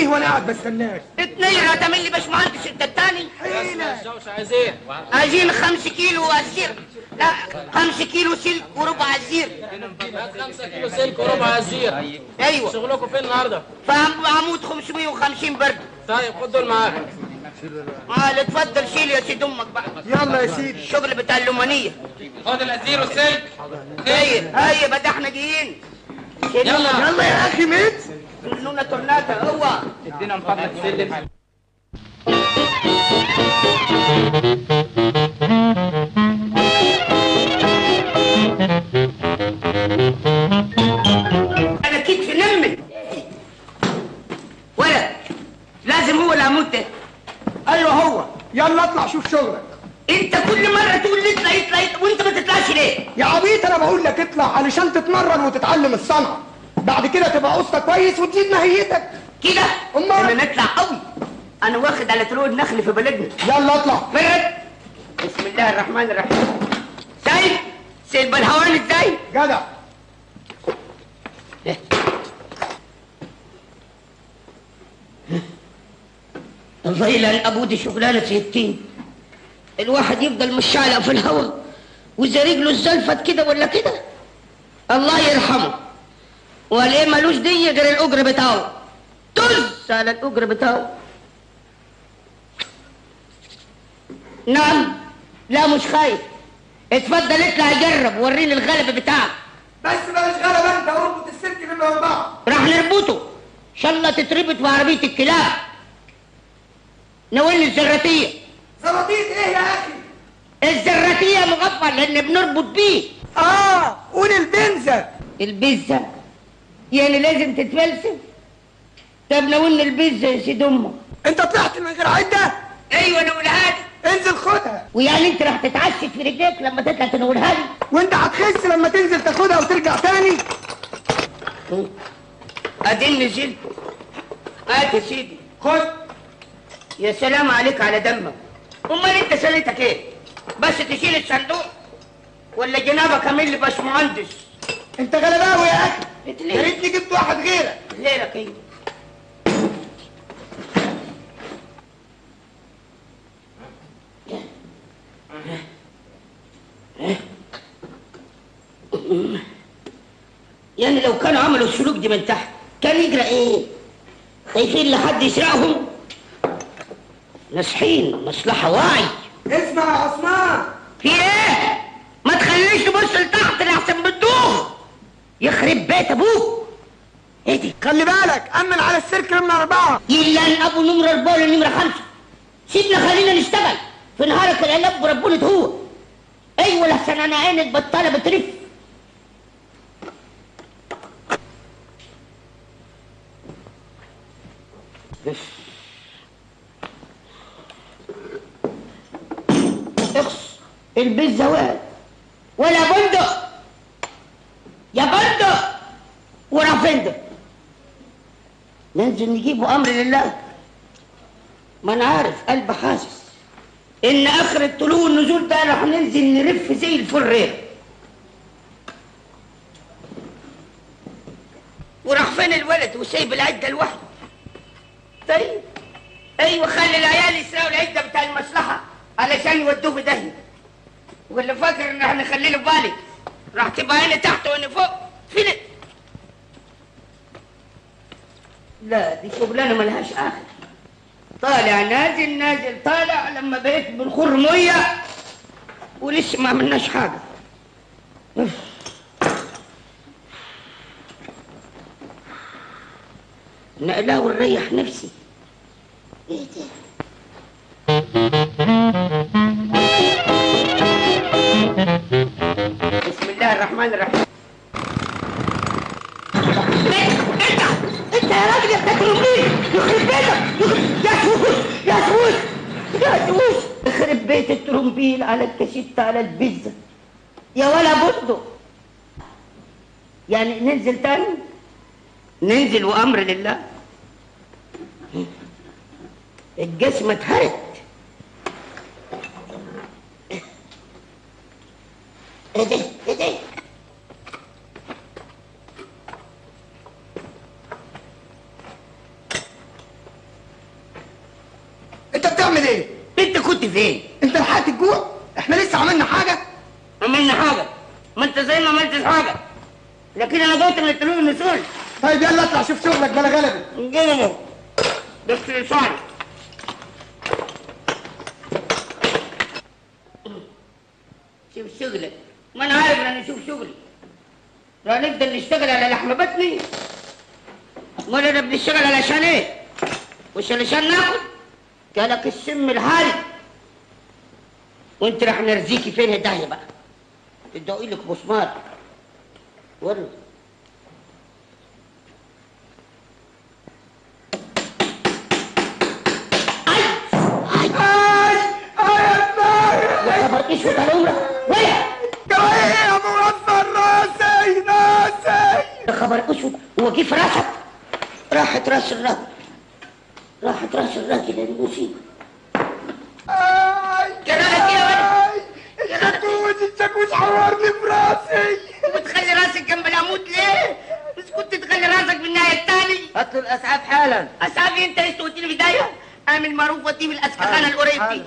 وانا قاعد بستناك اتنين هتعمل لي باشمهندس انت التاني حيلة الجوش عايزين عايزين خمس كيلو عزير لا خمس كيلو سلك وربع عزير هات 5 كيلو سلك وربع عزير ايوه شغلكم فين النهارده؟ فعمود 550 برد طيب خد دول معاك قال اتفضل شيل يا سيد امك بقى يلا يا سيدي الشغل بتاع اللومانيه خد العزير والسلك ايه ايه بدي احنا جايين يلا. يلا يا اخي ميت نونا تورناتا هو ادينا من فضلك سلم انا كتفي نمت ولا لازم هو العمود ده ايوه هو يلا اطلع شوف شغلك انت كل مره تقول لي اطلع اطلع اطلع وانت ما تطلعش ليه يا عبيط انا بقول لك اطلع علشان تتمرن وتتعلم الصنعه بعد كده تبقى قصة كويس وتزيد ماهيتك كده أمال؟ انا نطلع قوي انا واخد على طرق النخل في بلدنا يلا اطلع فرد بسم الله الرحمن الرحيم سايب سيب الهوان ازاي جدع الله يلعن ابو دي شغلانه سيبتين الواحد يفضل مشعلق في الهوا واذا رجله الزلفت كده ولا كده الله يرحمه وليه ملوش دي غير الاجر بتاعه طز على الاجر بتاعه نعم لا مش خايف اتفضل اطلع جرب وريني الغلب بتاعك بس بلاش غلبة انت اربط السلك من اربعة راح نربطه ان شاء الله تتربط في عربيه الكلاب نولي الزراتيه زراطيط ايه يا اخي الزراتيه مغفل لان بنربط بيه اه قول البنزة البزه يعني لازم تتفلسف طب نولي البزه يا سيد امك انت طلعت من غير عدة ايوه نقولها لي انزل خدها ويعني انت راح تتعشت في رجليك لما تطلع تنولها لي وانت هتخس لما تنزل تاخدها وترجع تاني اديني نزلت هات يا سيدي خد يا سلام عليك على دمك امال انت سنتك ايه بس تشيل الصندوق ولا جنابك عامل لي باشمهندس انت غلباوي يا اخي اتليه. يا ريتني جبت واحد غيرك غيرك ايه يعني لو كانوا عملوا السلوك دي من تحت كان يجرى ايه خايفين لحد يسرقهم ناصحين مصلحة واعي اسمع يا عثمان في ايه ما تخليش تبص لتحت لحسن بتدوخ يخرب بيت ابوك ايه دي خلي بالك امن على السلك من اربعة الا ان ابو نمره اربعه ولا نمره خمسه سيبنا خلينا نشتغل في نهارك العلب وربنا هو ايوه لحسن انا عينك بطاله بترف اخس البيت زوال ولا بندق يا بندق ورا فندق ننزل نجيبه امر لله ما انا عارف قلبي حاسس ان اخر الطلوع والنزول ده راح ننزل نرف زي الفرير وراح فين الولد وسايب العده لوحده طيب ايوه خلي العيال يسرقوا العده بتاع المصلحه علشان يودوه في داهيه واللي فاكر ان احنا نخليه في بالي راح تبقى هنا تحت وانا فوق فين لا دي شغلانه ملهاش اخر طالع نازل نازل طالع لما بقيت بنخر ميه ولسه ما عملناش حاجه أوف. نقلاه ونريح نفسي ايه ده بسم الله الرحمن الرحيم انت انت يا راجل يا تكرمين يخرب بيتك يخرب- يا سوس يا سوس يا سوس يخرب بيت الترومبيل على الكشيت على البيتزا يا ولا بندق يعني ننزل تاني ننزل وامر لله الجسم اتهرت ايه ده ايه ده بتعمل ايه انت كنت فين انت لحقت الجوع احنا لسه عملنا حاجه عملنا حاجه ما انت زي ما عملتش حاجه لكن انا جيت من الطلوع المسؤول طيب يلا اطلع شوف شغلك بلا غلبه جنبه بس لساني شوف شغلك ما انا عارف ان انا اشوف شغلي لو نقدر نشتغل على لحم بطني امال انا بنشتغل علشان ايه مش علشان ناكل جالك السم الهاري وانت راح نرزيكي فين الداهيه بقى تدوقي لك مسمار ورد اي اي اي اي يا دماغي يا خبر ايش وطال عمرك ولا ايه يا موفر راسي راسي يا خبر اسود هو كيف راسك راحت راس الراجل راحت راس الراجل المصيبه اي جرالك يا ولد؟ اي الشاكوش الشاكوش حورني براسي بتخلي راسك جنب العمود ليه؟ بس كنت تخلي راسك من الناحيه الثانيه هات له الاسعاف حالا اسعافي انت ايش قلت لي بدايه؟ اعمل معروف وديه بالاسكخانه القريب دي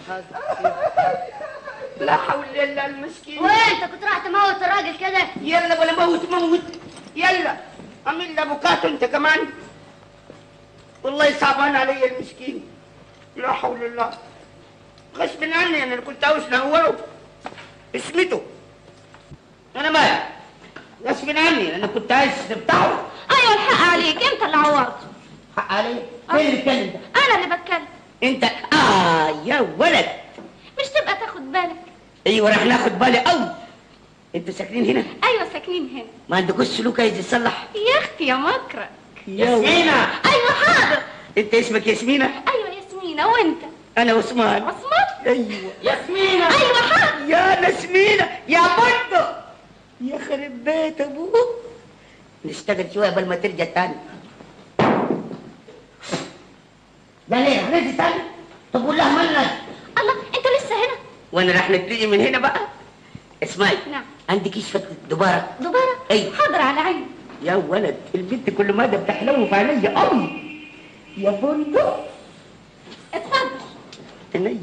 لا حول الا المسكين وانت كنت راح تموت الراجل كده يلا ولا موت موت يلا عمل له بكاته انت كمان والله صعبان علي المسكين لا حول الله غصب عني انا كنت عاوز نهوره اسمته انا مالي غصب عني انا كنت عايز نفتحه ايوه الحق عليك انت اللي عورته حق عليه فين اللي اتكلم ده انا اللي بتكلم انت اه يا ولد مش تبقى تاخد بالك ايوه راح ناخد بالي قوي انتوا ساكنين هنا ايوه ساكنين هنا ما عندكوش سلوك عايز يتصلح يا اختي يا مكرم ياسمينة ايوه حاضر انت اسمك ياسمينة ايوه ياسمينة وانت انا عثمان عصمت ايوه ياسمينة ايوه حاضر يا نسمينة يا بندق يا خرب بيت ابوك نشتغل شوية قبل ما ترجع تاني لا ليه هنرجع تاني طب قول لها مالنا الله انت لسه هنا وانا راح نبتدي من هنا بقى اسمعي نعم. عندك كشفة دبارة دبارة أيوة. حاضر على عيني يا ولد البنت كل ما ده بتحلو في عينيا قوي يا بندق اتفضل عينيا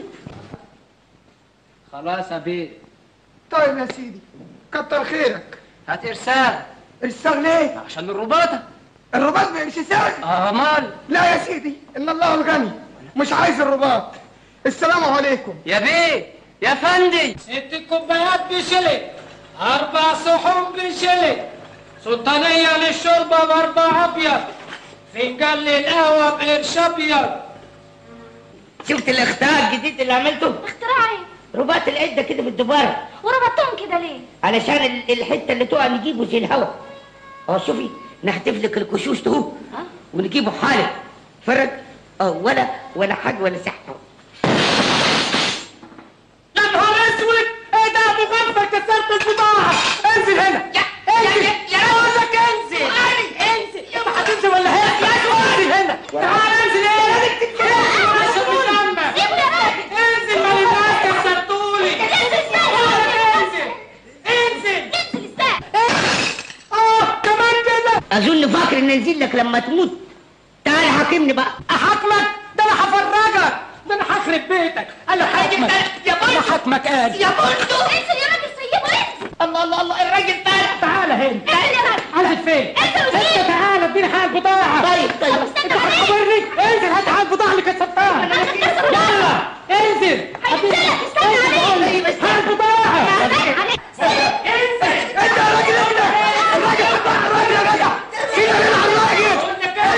خلاص يا بيه طيب يا سيدي كتر خيرك هات ارسال ارسال ليه عشان الرباطه الرباط ما يمشي ساعي اه مال لا يا سيدي ان الله الغني مش عايز الرباط السلام عليكم يا بيه يا فندي ست كوبايات بشلي اربع صحون بشلي سلطانية للشوربة باربع ابيض فنجان للقهوة بقرش ابيض شفت الاختراع الجديد اللي عملته اختراع ايه رباط العده كده بالدبارة وربطتهم كده ليه علشان ال- الحته اللي تقع نجيبه زي الهوا اه شوفي نحتف لك الكشوش اهو ها؟ ونجيبه حالك فرج اه ولا ولا حاجه ولا سحر يا نهار اسود ايه ده ابو غفر كسرت البضاعة انزل هنا انزل يا بقول لك انزل انزل يا ما هتنزل ولا هنا انزل هنا تعال انزل ايه انزل عشان بتعمى سيبني يا راجل انزل ما الناس كسرتولي انزل بقول لك ازاي انزل انزل انزل ازاي اه كمان كده اظن فاكر ان انزل لك لما تموت تعال حاكمني بقى احاكمك ده انا هفرجك ده انا هخرب بيتك انا حاكمك يا بندق. انا حاكمك قال يا بندق انزل يا راجل سيبه انزل الله الله الله الراجل طالع تعالى هنا انزل يا راجل عايز فين انزل انت وسيب تعالى اديني حق البضاعة طيب طيب انت هتخبرني انزل هات حق البضاعة اللي كسرتها يلا انزل هينزلك، استنى انزل عليه. بقول لك. هات البضاعة انزل انت يا راجل ابنك الراجل بتاع الراجل يا جدع كده يا جدع الراجل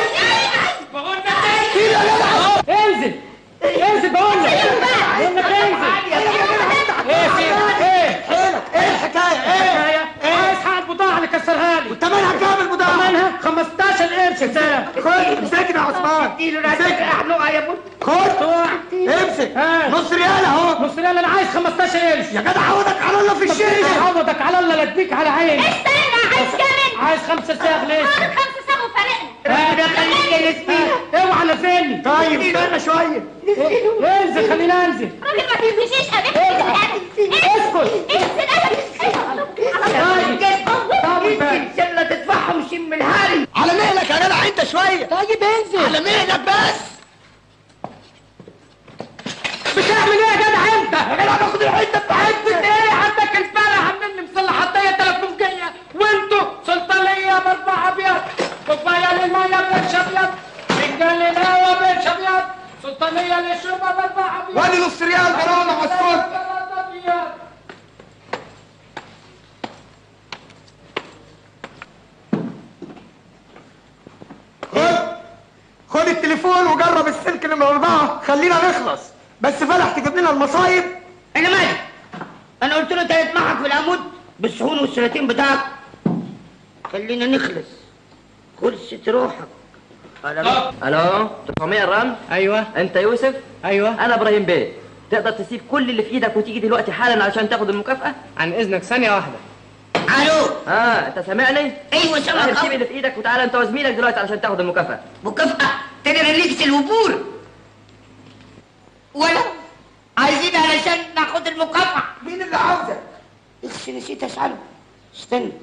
كده يا جدع انزل انزل بقول لك بقول لك انزل ايه في ايه ايه الحكايه ايه ايه عايز حق البضاعة اللي كسرها لي وثمنها كام البضاعه ثمنها 15 قرش سنة خد امسكنا يا عثمان اديله راسك احلقها يا بندق خد طوع امسك ها. نص ريال اهو نص ريال انا عايز 15 قرش يا جدع عوضك على الله في الشيء عوضك على الله لا اديك على عيني استنى عايز كام عايز خمسة ساغ ليش حاضر خمسة ساعة وفارقنا ربنا يخليك يا ياسمين اوعى نزلني طيب استنى شويه انزل خليني انزل راجل ما تنفشيش ابدا اسكت انزل طيب ان شاء الله تدفعهم شم الهاري على مهلك يا جدع انت شويه طيب انزل على مهلك بس بتعمل ايه يا جدع انت؟ انا باخد الحته بتاعتي ايه عندك الفرح عاملين لي مصلحة حطية تلفونجية وانتوا سلطانية باربع ابيض كوباية للمية بقرش ابيض فنجان للقهوة بقرش ابيض سلطانية للشوربة باربع ابيض وادي نص ريال غرامه على الصوت ثلاث أبيض. خد خد التليفون وجرب السلك نمرة أربعة خلينا نخلص بس فلح تجيب لنا المصايب انا مالي انا قلت له تلات معك في العمود بالصحون والسلاتين بتاعك خلينا نخلص خلصت روحك على الو 900 الرمل ايوه انت يوسف ايوه انا ابراهيم بيه تقدر تسيب كل اللي في ايدك وتيجي دلوقتي حالا علشان تاخد المكافاه عن اذنك ثانية واحدة الو اه انت سامعني ايوه آه، سامعك سيب اللي في ايدك وتعالى انت وزميلك دلوقتي علشان تاخد المكافاه مكافأة تقدر نكس الوبور ولا عايزين علشان ناخد المكافأة مين اللي عاوزك؟ بس نسيت اسأله استنى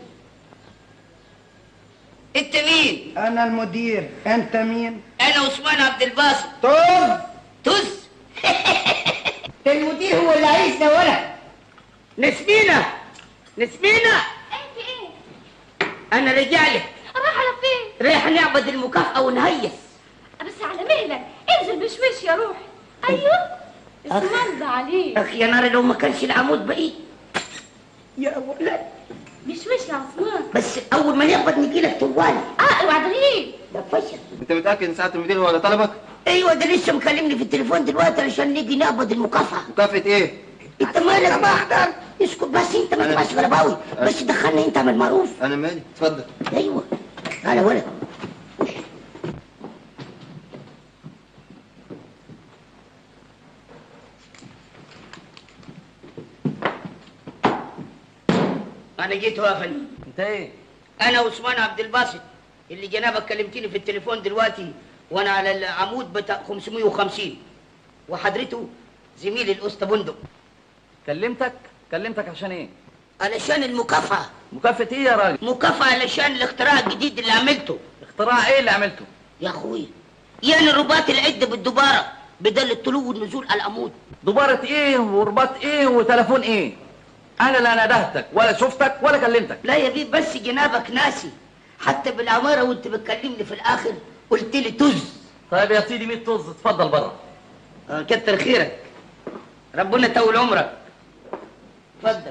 انت مين؟ أنا المدير أنت مين؟ انا عثمان عبد الباسط طز طز ده المدير هو اللي عايزنا ولا نسمينا نسمينا ايه في ايه؟ انا رجع لك رايح على فين؟ رايح نعبد المكافأة ونهيس بس على مهلك انزل بشويش يا روحي ايوه اسمرض عليك اخي يا نار لو ما كانش العمود بعيد يا ولد بشويش يا عثمان بس اول ما نقبض نجي لك طوالي اه اوعى تغيب ده فشل انت متاكد ان ساعه المدير هو اللي طلبك ايوه ده لسه مكلمني في التليفون دلوقتي عشان نيجي نقبض المكافأة مكافاه ايه انت مالك بقى احضر اسكت بس انت ما تبقاش غرباوي بس دخلني انت من المعروف انا مالي اتفضل ايوه تعالى ولد انا جيت يا فندم انت ايه انا عثمان عبد الباسط اللي جنابك كلمتني في التليفون دلوقتي وانا على العمود بتاع 550 وحضرته زميلي الاسطى بندق كلمتك كلمتك عشان ايه علشان المكافأة مكافاه ايه يا راجل مكافأة علشان الاختراع الجديد اللي عملته اختراع ايه اللي عملته يا اخويا يعني رباط العد بالدبارة بدل الطلوع والنزول على العمود دبارة ايه ورباط ايه وتليفون ايه انا لا ندهتك ولا شفتك ولا كلمتك لا يا بيه بس جنابك ناسي حتى بالعمارة وانت بتكلمني في الاخر قلت لي تز طيب يا سيدي 100 طز اتفضل بره آه، كتر خيرك ربنا يطول عمرك اتفضل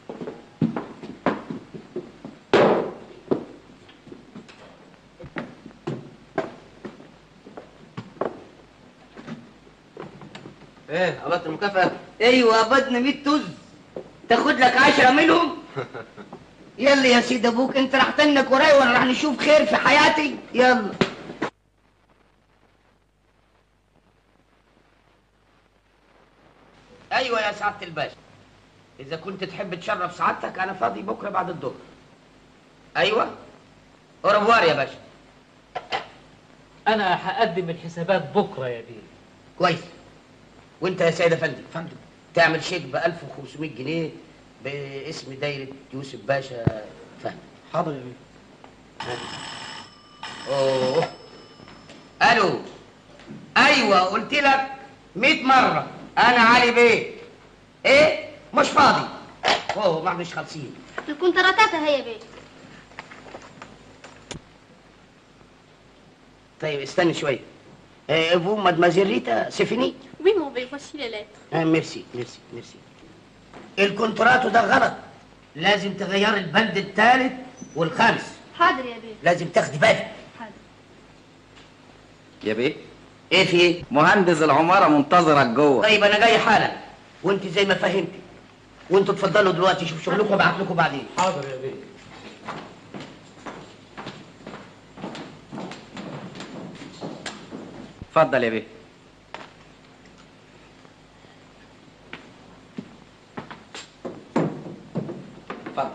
ايه قبضت المكافاه ايوه قبضنا 100 تز تاخد لك عشرة منهم يلا يا سيد ابوك انت راح تنك وراي وانا راح نشوف خير في حياتي يلا ايوه يا سعاده الباشا اذا كنت تحب تشرف سعادتك انا فاضي بكره بعد الظهر ايوه اورفوار يا باشا انا هقدم الحسابات بكرة يا بيه كويس وانت يا سيد افندي فندم تعمل شيك ب 1500 جنيه باسم دايره يوسف باشا فهمي حاضر يا بيه اوه الو ايوه قلت لك 100 مره انا علي بيه ايه مش فاضي اوه ما مش خالصين الكونتراتات هي بيه طيب استنى شويه إيه فو مادمازيل ريتا سيفيني Oui, mon bébé, voici les lettres. آه ميرسي ميرسي ميرسي الكونتراتو ده غلط لازم تغير البند الثالث والخامس حاضر يا بيه لازم تاخدي بالك يا بيه ايه في ايه مهندس العماره منتظرك جوه طيب انا جاي حالا وانت زي ما فهمتي وانتوا اتفضلوا دلوقتي شوفوا شغلكم وابعت لكم بعدين حاضر يا بيه اتفضل يا بيه اتفضل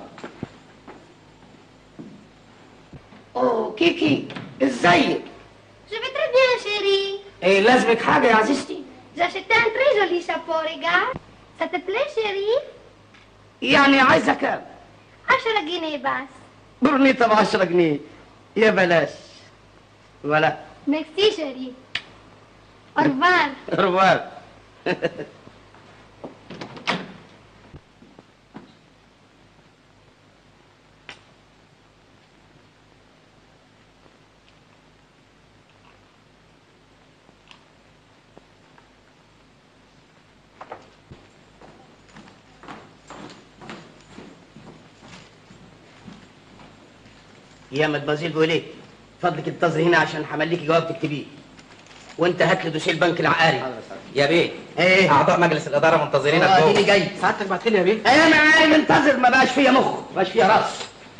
اوه كيكي ازيك Je vais très bien, chérie. ايه لازمك حاجه يا عزيزتي J'ai acheté un très joli chapeau, regarde. Ça te plaît, chérie يعني عايزه كام 10 جنيه بس. برنيطه ب 10 جنيه يا بلاش ولا Merci, chérie. Au revoir. ربار يا مدمزيل بوليه فضلك انتظري هنا عشان همليكي جواب تكتبيه وانت هات لي دوسيه البنك العقاري يا بيه ايه اعضاء مجلس الاداره منتظرينك اه جوه اديني جاي سعادتك بعت لي يا بيه انا معاي منتظر ما بقاش فيا مخ ما بقاش فيا راس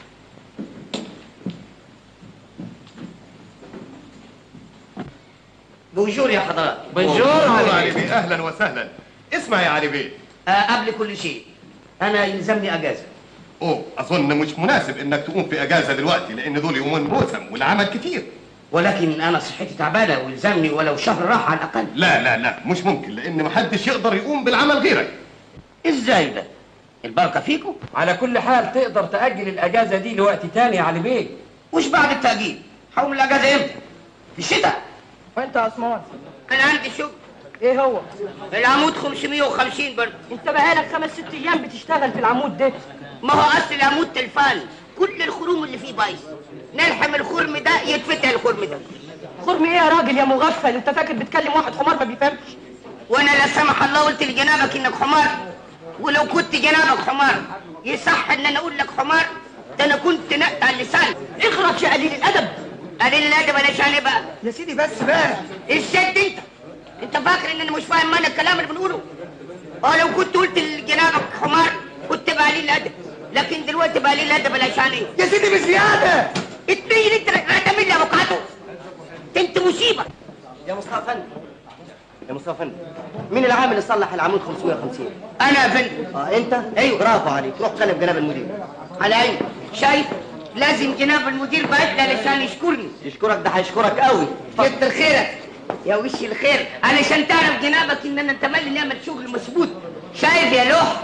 بونجور يا حضرات بنجور علي علي بيه اهلا وسهلا اسمع يا علي بيه آه قبل كل شيء انا يلزمني اجازه اوه اظن مش مناسب انك تقوم في اجازه دلوقتي لان دول يومين موسم والعمل كتير ولكن انا صحتي تعبانه ويلزمني ولو شهر راحه على الاقل لا لا لا مش ممكن لان محدش يقدر يقوم بالعمل غيرك ازاي ده البركه فيكم على كل حال تقدر تأجل الأجازة دي لوقت تاني يا علي بيه وش بعد التأجيل حول الاجازه امتى في الشتاء وانت يا عثمان انا عندي شغل ايه هو العمود 550 برضه انت بقالك خمس ست ايام بتشتغل في العمود ده ما هو اصل العمود تلفان كل الخروم اللي فيه بايظ نلحم الخرم ده يتفتح الخرم ده خرم ايه يا راجل يا مغفل انت فاكر بتكلم واحد حمار ما بيفهمش وانا لا سمح الله قلت لجنابك انك حمار ولو كنت جنابك حمار يصح ان انا اقول لك حمار ده انا كنت نقطع اللسان اخرج يا قليل الادب قليل الادب انا شاني بقى يا سيدي بس بقى الست انت انت فاكر ان انا مش فاهم معنى الكلام اللي بنقوله اه لو كنت قلت لجنابك حمار كنت بقى قليل الادب لكن دلوقتي بقى قليل الادب انا شاني يا سيدي بزياده اتنين انت رقم لي ابوكاتو انت مصيبه يا مصطفى فندم يا مصطفى فندم مين العامل اللي صلح العمود 550 انا يا فندم اه انت ايوه برافو عليك روح كلم جناب المدير على عيني شايف لازم جناب المدير بعت لي علشان يشكرني يشكرك ده هيشكرك قوي كتر خيرك يا وش الخير علشان تعرف جنابك ان انا تملي نعمل شغل مظبوط شايف يا لوح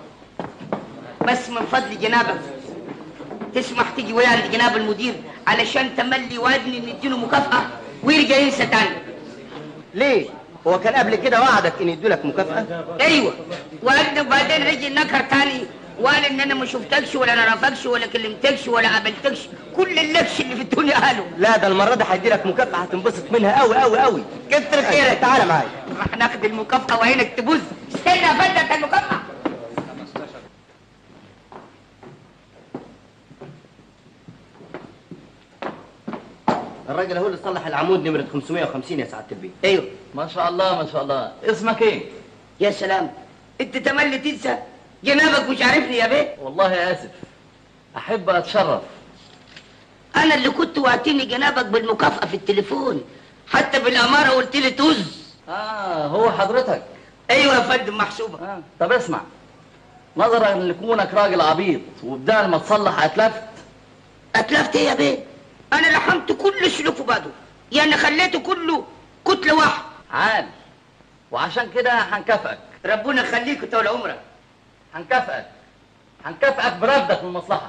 بس من فضل جنابك تسمح تيجي ويا عند جناب المدير علشان تملي وعدني نديله مكافأة ويرجع ينسى تاني ليه هو كان قبل كده وعدك ان يدولك مكافأة ايوه وعدنا وبعدين رجع نكر تاني وقال ان انا ما شفتكش ولا نعرفكش ولا كلمتكش ولا قابلتكش كل اللبش اللي في الدنيا قاله لا ده المرة دي هيديلك مكافأة هتنبسط منها قوي قوي قوي كتر خيرك تعالى معايا راح ناخد المكافأة وعينك تبوظ استنى يا فندم المكافأة الراجل هو اللي صلح العمود نمرة 550 يا سعادة البيه ايوه ما شاء الله ما شاء الله اسمك ايه يا سلام انت تملي تنسى جنابك مش عارفني يا بيه والله اسف احب اتشرف انا اللي كنت وعدتني جنابك بالمكافأة في التليفون حتى بالامارة قلت لي طز اه هو حضرتك ايوه يا فندم محسوبة آه. طب اسمع نظرا لكونك راجل عبيط وبدال ما تصلح اتلفت اتلفت ايه يا بيه انا لحمت كل سلوك في بعضه يعني خليته كله كتلة واحدة عال وعشان كده هنكافئك ربنا يخليك طول عمرك هنكافئك هنكافئك برفدك من المصلحة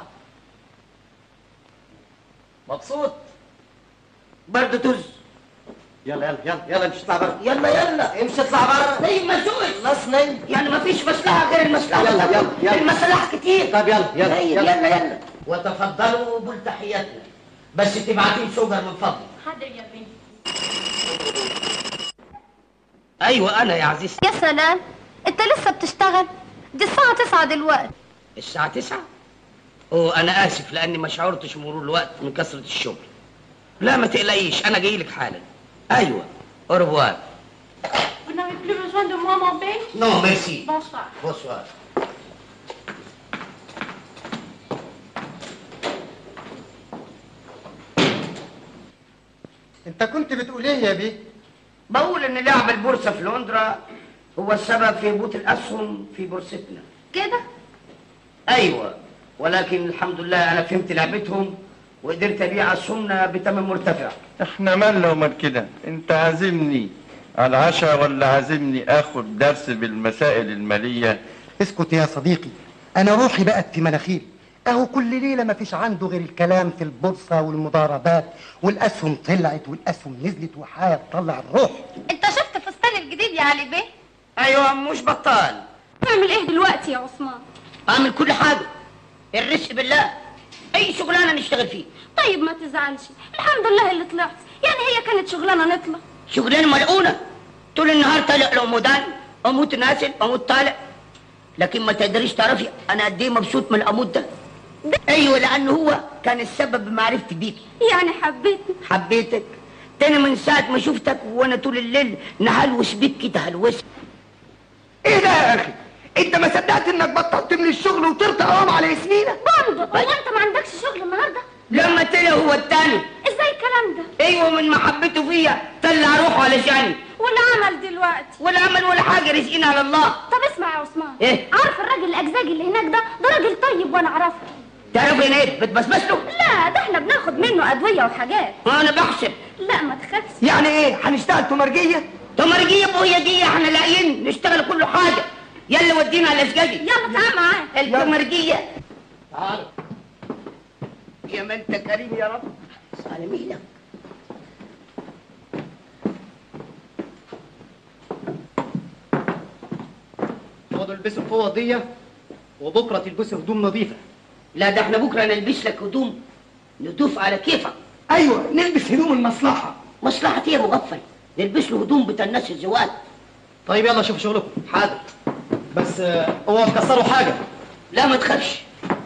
مبسوط برضه طز يلا يلا يلا يلا امشي اطلع بره يلا يلا امشي اطلع بره زي ما سويت خلصني يعني ما فيش مصلحة غير المصلحة يلا، يلا، يلا. المصالح كتير طب يلا يلا طيب يلا يلا يلا وتفضلوا بتحياتنا بس تبعتين شوجر من فضلك حاضر يا بنتي ايوه انا يا عزيزتي يا سلام انت لسه بتشتغل دي الساعة تسعة دلوقتي الساعة تسعة اوه انا اسف لاني ما شعرتش مرور الوقت من كثرة الشغل لا ما تقلقيش انا جاي لك حالا ايوه اورفوار Vous n'avez plus besoin de moi, mon père نو ميرسي Bonsoir. بونسوار انت كنت بتقول ايه يا بيه بقول ان لعب البورصة في لندرا هو السبب في هبوط الاسهم في بورصتنا كده ايوه ولكن الحمد لله انا فهمت لعبتهم وقدرت ابيع اسهمنا بثمن مرتفع احنا مالنا ومال كده انت عازمني على العشاء ولا عازمني اخد درس بالمسائل المالية اسكت يا صديقي انا روحي بقت في مناخيري اهو كل ليله ما فيش عنده غير الكلام في البورصه والمضاربات والاسهم طلعت والاسهم نزلت وحاجه تطلع الروح انت شفت فستان الجديد يا علي بيه ايوه مش بطال اعمل ايه دلوقتي يا عثمان اعمل كل حاجه الرزق بالله اي شغلانه نشتغل فيه طيب ما تزعلش الحمد لله اللي طلعت يعني هي كانت شغلانه نطلع شغلانه ملعونه طول النهار طالع العمودان اموت نازل اموت طالع لكن ما تقدريش تعرفي انا قد ايه مبسوط من الاموت ده ايوه لانه هو كان السبب بمعرفتي بيكي يعني حبيتني حبيتك تاني من ساعة ما شفتك وانا طول الليل نهلوس بيك كده هلوس ايه ده يا اخي انت ما صدقت انك بطلت من الشغل وطرت قوام على ياسمينة برضه هو انت ما عندكش شغل النهارده لما طلع هو التاني ازاي الكلام ده ايوه من محبته فيا طلع روحه علشاني والعمل دلوقتي ولا عمل ولا حاجة رزقنا على الله طب اسمع يا عثمان ايه عارف الراجل الاجزاجي اللي هناك ده ده راجل طيب وانا اعرفه تعرفي ايه بتبسبس له لا ده احنا بناخد منه ادويه وحاجات انا بحسب لا ما تخافش يعني ايه هنشتغل تمرجية تمرجية بوهيجية احنا لاقيين نشتغل كل حاجة يلا ودينا على الاسجاجي يلا تعال معايا التمرجية تعال يا ما انت كريم يا رب سلامي لك خدوا البسوا الفوط دي وبكره تلبسوا هدوم نظيفه لا ده احنا بكره نلبس لك هدوم نضوف على كيفك ايوه نلبس هدوم المصلحة مصلحة ايه يا مغفل نلبس له هدوم بتاع الناس الزوات طيب يلا شوفوا شغلكم حاضر بس آه، اوعوا تكسروا حاجه لا ما تخافش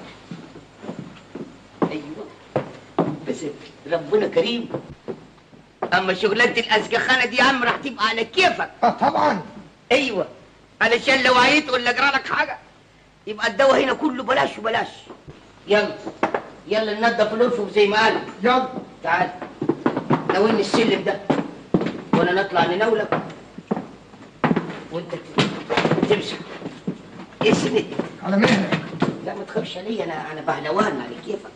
ايوه بس ربنا كريم اما شغلانه الاسجخانه دي يا عم راح تبقى على كيفك اه طبعا ايوه علشان لو عييت ولا جرى لك حاجه يبقى الدواء هنا كله بلاش وبلاش يلا يلا ننضف الانفق زي ما قال يلا تعال ناولني السلم ده وانا نطلع نناولك وانت تمسك اسند على مهلك لا ما تخافش علي انا انا بهلوان على كيفك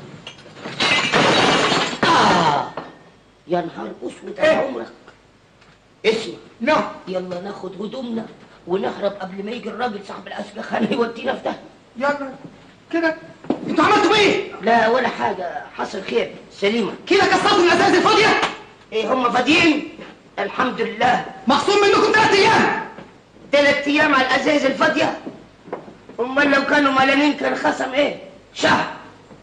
آه يا نهار اسود على عمرك اسمع نعم يلا ناخد هدومنا ونهرب قبل ما يجي الراجل صاحب الاسلخانه يودينا في ده يلا كده انتوا عملتوا ايه؟ لا ولا حاجه حصل خير سليمه كده كسرتوا الازاز الفاضية؟ ايه هم فاضيين الحمد لله مخصوم منكم ثلاث ايام ثلاث ايام على الازايز الفاضيه امال لو كانوا ملانين كان خصم ايه شهر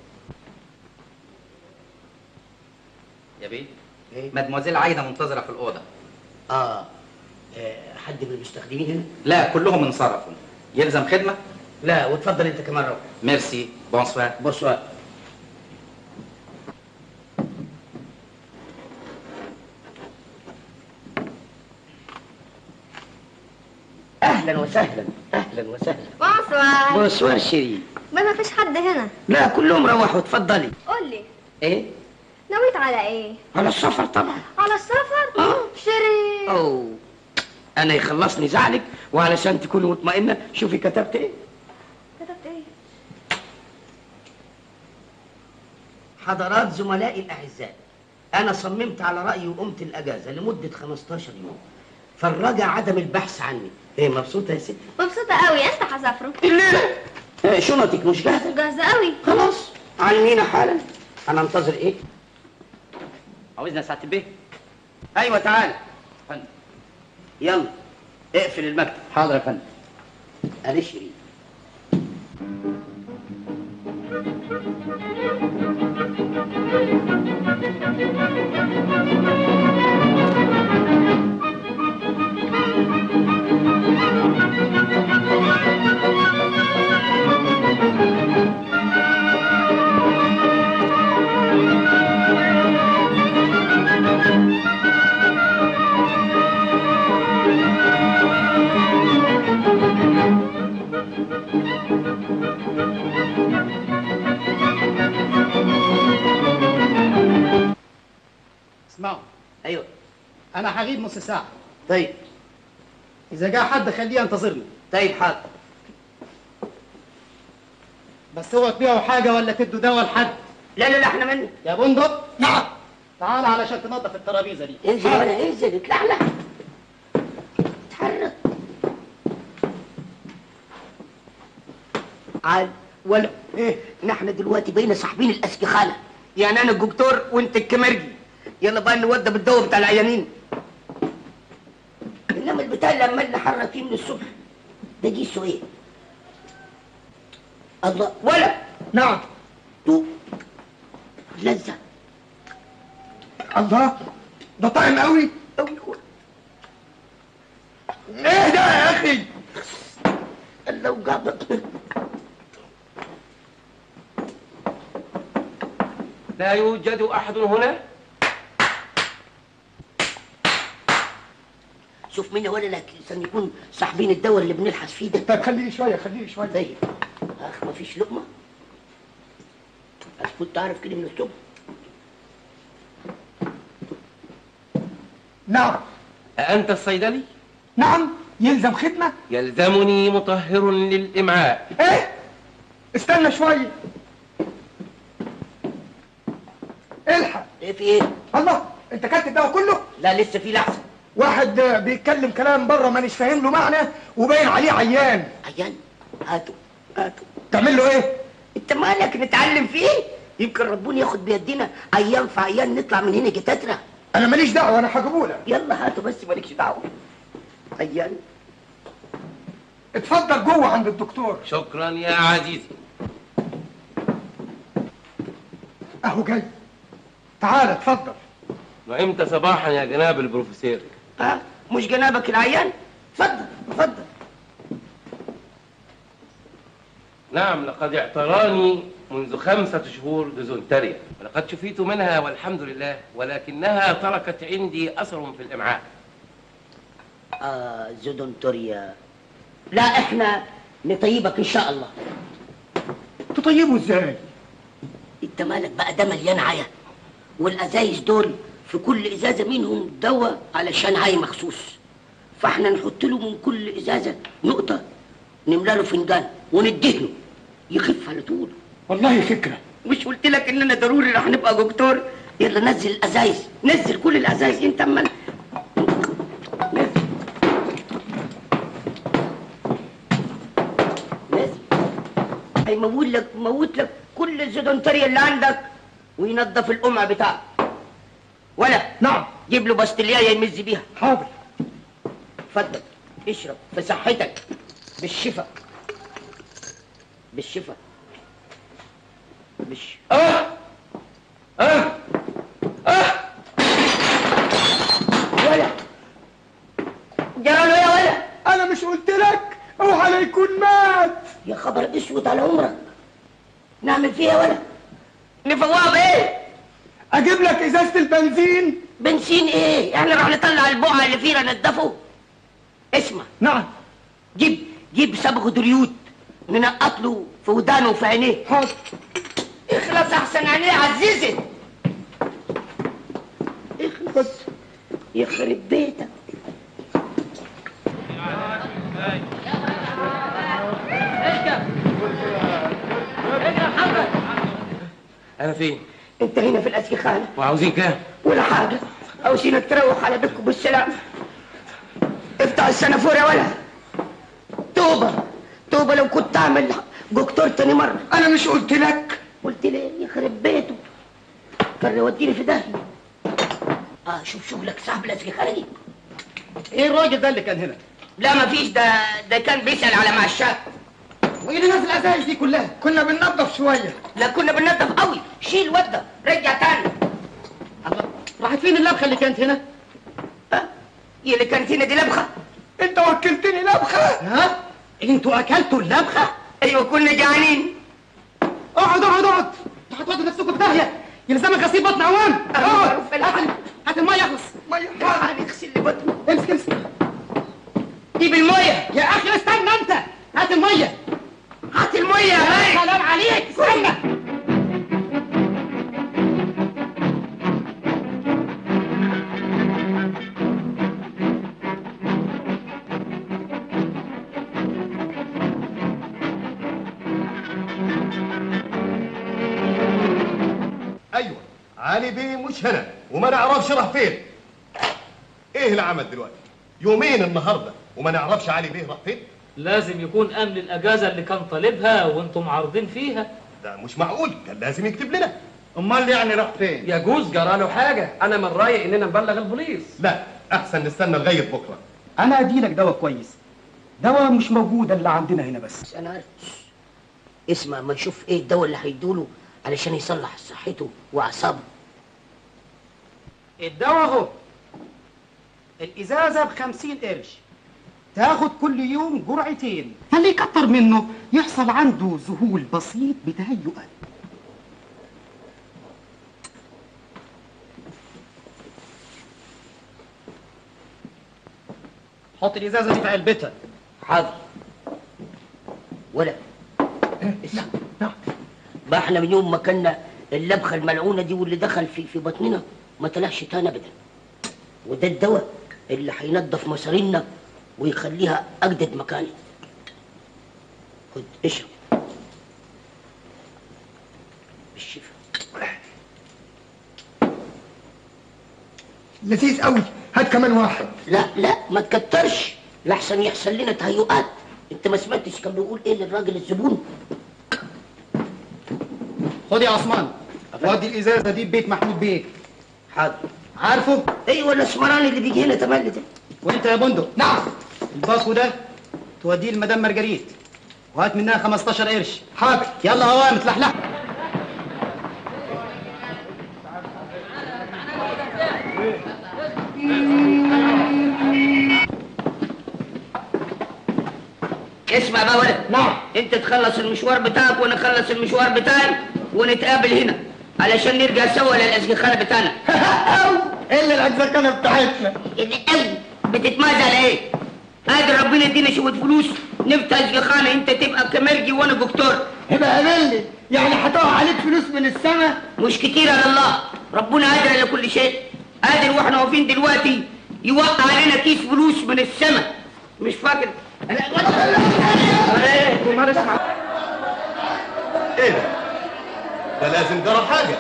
يا بيه إيه؟ مدموزيل عايده منتظره في الاوضه اه آه، حد من المستخدمين هنا لا كلهم انصرفوا يلزم خدمه لا وتفضل انت كمان روح ميرسي بونسوار بونسوار اهلا وسهلا اهلا وسهلا بونسوار بونسوار شيري ما ما فيش حد هنا لا كلهم روحوا اتفضلي قول لي ايه نويت على ايه على السفر طبعا على السفر آه. شيرين اوه انا يخلصني زعلك وعلشان تكوني مطمئنه شوفي كتبت ايه كتبت ايه حضرات زملائي الاعزاء انا صممت على رايي وقمت الاجازه لمده 15 يوم فالرجع عدم البحث عني ايه مبسوطه يا ستي مبسوطة قوي انت هسافروا الليله إيه شنطك مش جاهزه جاهزة قوي خلاص علمينا حالا انا انتظر ايه عاوزنا ساعه البيه ايوه تعال فندم يلا اقفل المكتب حاضر يا فندم انا شيرين اسمعوا ايوه انا هغيب نص ساعه طيب اذا جاء حد خليه ينتظرني طيب حاضر بس اوعوا تبيعوا حاجه ولا تدوا دواء لحد لا لا لا احنا منك يا بندق نعم تعال علشان تنظف الترابيزه دي انزل ولا انزل اطلع لك اتحرك عاد ولا ايه نحن دلوقتي بقينا صاحبين الاسكخانه يعني انا الدكتور وانت الكمرجي يلا بقى نودى بالدواء بتاع العيانين انما البتاع اللي عمال نحرك فيه من الصبح ده جيسه ايه الله ولا نعم تو لذة الله ده طعم قوي قوي ايه ده يا اخي الله وجابك لا يوجد أحد هنا شوف مين ولا لك عشان يكون صاحبين الدواء اللي بنلحس فيه ده طب خليه شويه خليه شويه طيب اخ ما فيش لقمه بس كنت عارف كده من الصبح نعم أأنت الصيدلي؟ نعم يلزم خدمه يلزمني مطهر للإمعاء ايه استنى شويه الحق ايه في ايه الله انت كلت الدواء كله لا لسه في لحظه واحد آه، بيتكلم كلام بره مانيش فاهم له معنى وباين عليه عيان عيان هاتوا هاتوا تعمل له ايه انت مالك نتعلم فيه يمكن ربنا ياخد بيدينا عيان في عيان نطلع من هنا جتاتنا انا ماليش دعوه انا هجيبه لك يلا هاتوا بس مالكش دعوه عيان اتفضل جوه عند الدكتور شكرا يا عزيزي اهو جاي تعال اتفضل وإمتى صباحا يا جناب البروفيسور ها مش جنابك العيان اتفضل اتفضل نعم لقد اعتراني منذ خمسة شهور ديزونتاريا ولقد شفيت منها والحمد لله ولكنها تركت عندي أثر في الإمعاء آه زودونتوريا لا احنا نطيبك ان شاء الله تطيبه ازاي انت مالك بقى ده مليان عيا والازايز دول في كل ازازه منهم دواء علشان عي مخصوص فاحنا نحط له من كل ازازه نقطه نملى له فنجان وندهنه يخف على طول والله فكره مش قلت لك اننا ضروري راح نبقى دكتور يلا نزل الازايز نزل كل الازايز انت امال نزل هيموت لك موت لك كل الزدونتريا اللي عندك وينظف القمع بتاعك ولا نعم جيب له باستليايه يمز بيها حاضر اتفضل اشرب في صحتك بالشفا بالشفا بالش آه آه آه ولا جرى له يا ولا انا مش قلت لك اوعى لا يكون مات يا خبر اسود على عمرك نعمل فيها ولا نفوقها بايه اجيب لك ازازه البنزين بنزين ايه احنا راح نطلع البقعه اللي فينا نضفه اسمع نعم جيب جيب صبغ دريوت ننقط له في ودانه وفي عينيه حاضر اخلص احسن عينيه عززت اخلص يخرب بيتك أنا فين؟ انت هنا في الاسكخانه وعاوزين كام؟ ولا حاجه عاوزينك تروح على بيتكم بالسلام افتح السنافور يا ولد توبه توبه لو كنت اعمل دكتور تاني مره انا مش قلت لك قلت لي يخرب بيته كان يوديني في داهيه اه شوف شغلك صاحب الاسكخانه دي ايه الراجل ده اللي كان هنا لا مفيش ده ده كان بيسال على معشات وايه اللي نازل الازايز دي كلها كنا بننضف شويه لا كنا بننضف قوي شيل وده رجع تاني الله راحت فين اللبخه اللي كانت هنا ها هي اللي كانت هنا دي لبخه انت وكلتني لبخه ها انتوا اكلتوا اللبخه ايوه كنا جعانين اقعد اقعد اقعد انتوا هتودوا نفسكم في داهيه يلزمك غسيل بطن عوام اقعد معروف هات الحق. ال- هات الميه يخلص ميه هنغسل لي بطنه امسك امسك جيب الميه يا اخي استنى انت هات الميه هات الميه يا هاي سلام عليك استنى ايوه علي بيه مش هنا وما نعرفش راح فين ايه العمل دلوقتي يومين النهارده وما نعرفش علي بيه راح فين لازم يكون امن الاجازه اللي كان طالبها وانتم عارضين فيها ده مش معقول كان لازم يكتب لنا امال يعني راح فين يجوز جرى له حاجه انا من رايي اننا نبلغ البوليس لا احسن نستنى لغايه بكره انا اديلك دواء كويس دواء مش موجود الا عندنا هنا بس بس انا عارف اسمع ما نشوف ايه الدواء اللي هيدوله علشان يصلح صحته واعصابه الدواء اهو الازازه بخمسين قرش تاخد كل يوم جرعتين فاللي يكتر منه يحصل عنده ذهول بسيط بتهيؤ حط الازازه دي في علبتها حاضر ولا اسمع ما احنا من يوم ما كنا اللبخه الملعونه دي واللي دخل في في بطننا ما طلعش تاني ابدا وده الدواء اللي هينضف مصارينا ويخليها اجدد مكاني خد اشرب بالشفا لذيذ قوي هات كمان واحد لا لا ما تكترش لحسن يحصل لنا تهيؤات انت ما سمعتش كان بيقول ايه للراجل الزبون خد يا عثمان ودي الازازه دي ببيت محمود بيك حاضر عارفه ايوه الاسمراني اللي بيجي هنا تملي ده وانت يا بندق نعم الباكو ده توديه لمدام مارجريت وهات منها 15 قرش حاضر يلا هوا متلحلح اسمع بقى ولد نعم انت تخلص المشوار بتاعك وانا اخلص المشوار بتاعي ونتقابل هنا علشان نرجع سوا للازقخانه بتاعنا الا الاجزخانه بتاعتنا بتتمازى على ايه؟ قادر ربنا يدينا شويه فلوس نفتح ازقخانه انت تبقى كمرجي وانا دكتور يبقى قابلني يعني هتقع عليك فلوس من السماء مش كتير على الله ربنا قادر على كل شيء قادر واحنا واقفين دلوقتي يوقع علينا كيس فلوس من السماء مش فاكر ايه ده؟ ده لازم جرى حاجة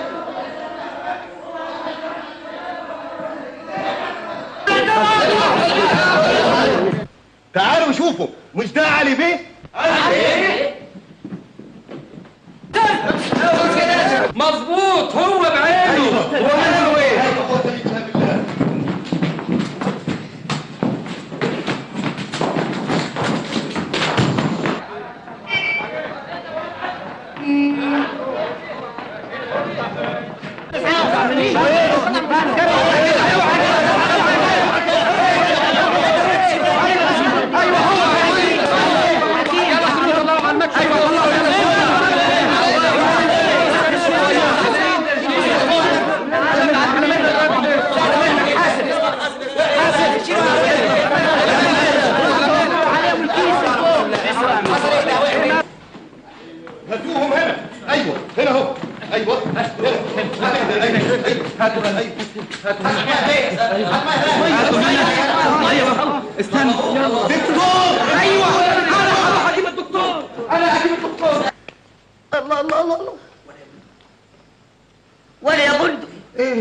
تعالوا شوفوا مش ده علي بيه؟ مظبوط هو بعينه هاتوهم هنا ايوه هنا اهو ايوه هنا هنا ايوه هاتوا هنا ايوه استنى دكتور ايوه انا هجيب الدكتور انا هجيب الدكتور الله الله الله الله ولا يا بندق ايه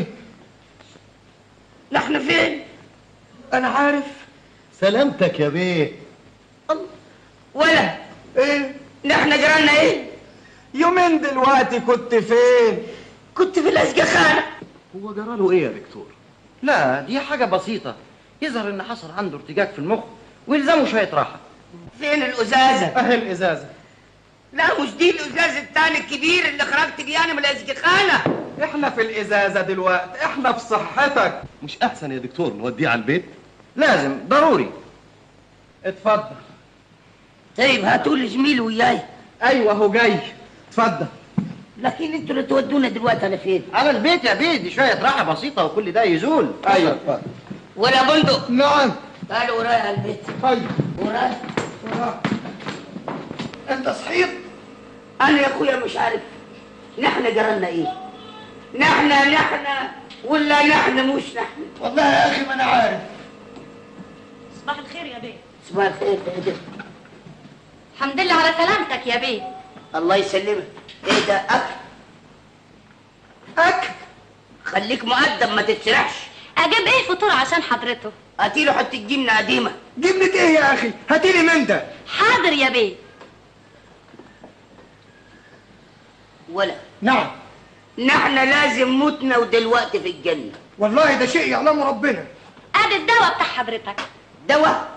نحن فين انا عارف سلامتك يا بيه ولا ايه نحن جيراننا ايه يومين دلوقتي كنت فين كنت في الازقخانه هو جراله ايه يا دكتور؟ لا دي حاجة بسيطة يظهر ان حصل عنده ارتجاج في المخ ويلزمه شوية راحة فين الازازه اهي الازازه لا مش دي الازاز التاني الكبير اللي خرجت بيه انا من الازقخانه احنا في الازازه دلوقتي احنا في صحتك مش احسن يا دكتور نوديه على البيت لازم ضروري اتفضل طيب هاتوا لي زميلي وياي ايوه هو جاي اتفضل لكن انتوا اللي تودونا دلوقتي على فين على البيت يا بيه دي شوية راحة بسيطة وكل ده يزول ايوه اتفضل ولا بندق نعم تعالوا ورايا على البيت طيب ورايا انت صحيت انا يا اخويا مش عارف نحن جيراننا ايه نحن نحن ولا نحن مش نحن والله يا اخي ما انا عارف صباح الخير يا بيه صباح الخير يا جد. الحمد لله على سلامتك يا بيه الله يسلمك ايه ده اكل اكل خليك مؤدب ما تتسرحش اجيب ايه فطور عشان حضرته هاتي له حته جبنه قديمه جبنة ايه يا اخي هاتيلي من ده حاضر يا بيه ولا نعم نحن لازم موتنا ودلوقتي في الجنه والله ده شيء يعلمه ربنا ادي الدواء بتاع حضرتك دواء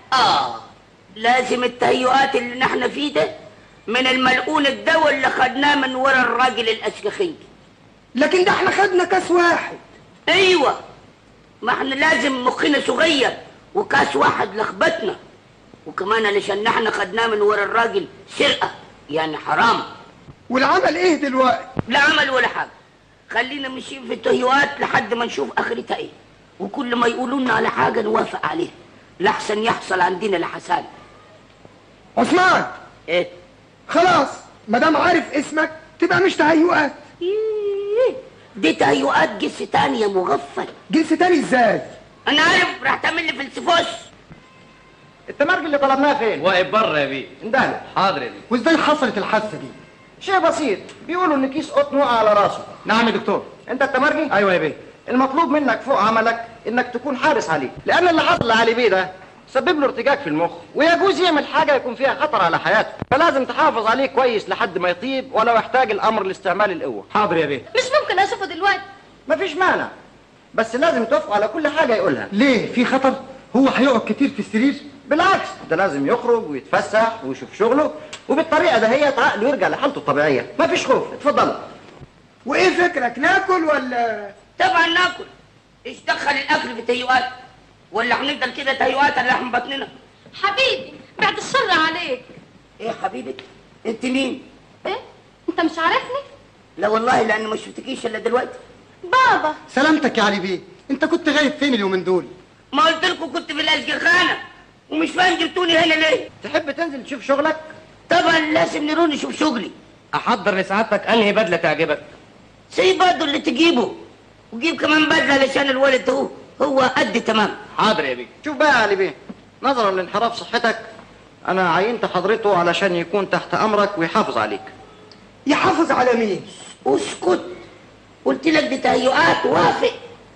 اه لازم التهيؤات اللي نحن فيه ده من الملعون الدواء اللي خدناه من ورا الراجل الاشكخنجي لكن ده احنا خدنا كاس واحد ايوه ما احنا لازم مخنا صغير وكاس واحد لخبطنا وكمان علشان احنا خدناه من ورا الراجل سرقه يعني حرام والعمل ايه دلوقتي لا عمل ولا حاجه خلينا ماشيين في التهيؤات لحد ما نشوف اخرتها ايه وكل ما يقولوا لنا على حاجه نوافق عليها لحسن يحصل عندنا لحسان عثمان ايه خلاص ما دام عارف اسمك تبقى مش تهيؤات دي تهيؤات جنس تاني يا مغفل جنس تاني ازاي انا عارف راح تعمل لي فلسفوس التمرج اللي طلبناه فين؟ واقف بره يا بيه اندهله حاضر يا بيه وازاي حصلت الحادثه دي شيء بسيط بيقولوا ان كيس قطن وقع على راسه نعم يا دكتور انت التمرجي ايوه يا بيه المطلوب منك فوق عملك انك تكون حارس عليه لان اللي حصل لعلي بيه ده سبب له ارتجاج في المخ ويجوز يعمل حاجه يكون فيها خطر على حياته فلازم تحافظ عليه كويس لحد ما يطيب ولو يحتاج الامر لاستعمال القوه حاضر يا بيه مش ممكن اشوفه دلوقتي مفيش مانع بس لازم توافقوا على كل حاجه يقولها ليه في خطر هو هيقعد كتير في السرير بالعكس ده لازم يخرج ويتفسح ويشوف شغله وبالطريقه ده هي عقله يرجع لحالته الطبيعيه مفيش خوف اتفضلوا وايه فكرك ناكل ولا طبعا ناكل ايش دخل الاكل في التهيؤات ولا هنفضل كده تهيؤات على لحم بطننا حبيبي بعد الشر عليك ايه حبيبي انت مين ايه انت مش عارفني لا والله لان ما شفتكيش الا دلوقتي بابا سلامتك يا علي بيه انت كنت غايب فين اليومين دول ما قلت لكم كنت في الاشجخانه ومش فاهم جبتوني هنا ليه تحب تنزل تشوف شغلك طبعا لازم نروني نشوف شغلي احضر لسعادتك انهي بدله تعجبك سي برضه اللي تجيبه وجيب كمان بدله علشان الولد ده هو هو قد تمام حاضر يا بيه شوف بقى يا علي بيه نظرا لانحراف صحتك انا عينت حضرته علشان يكون تحت امرك ويحافظ عليك يحافظ على مين اسكت قلت لك دي تهيؤات وافق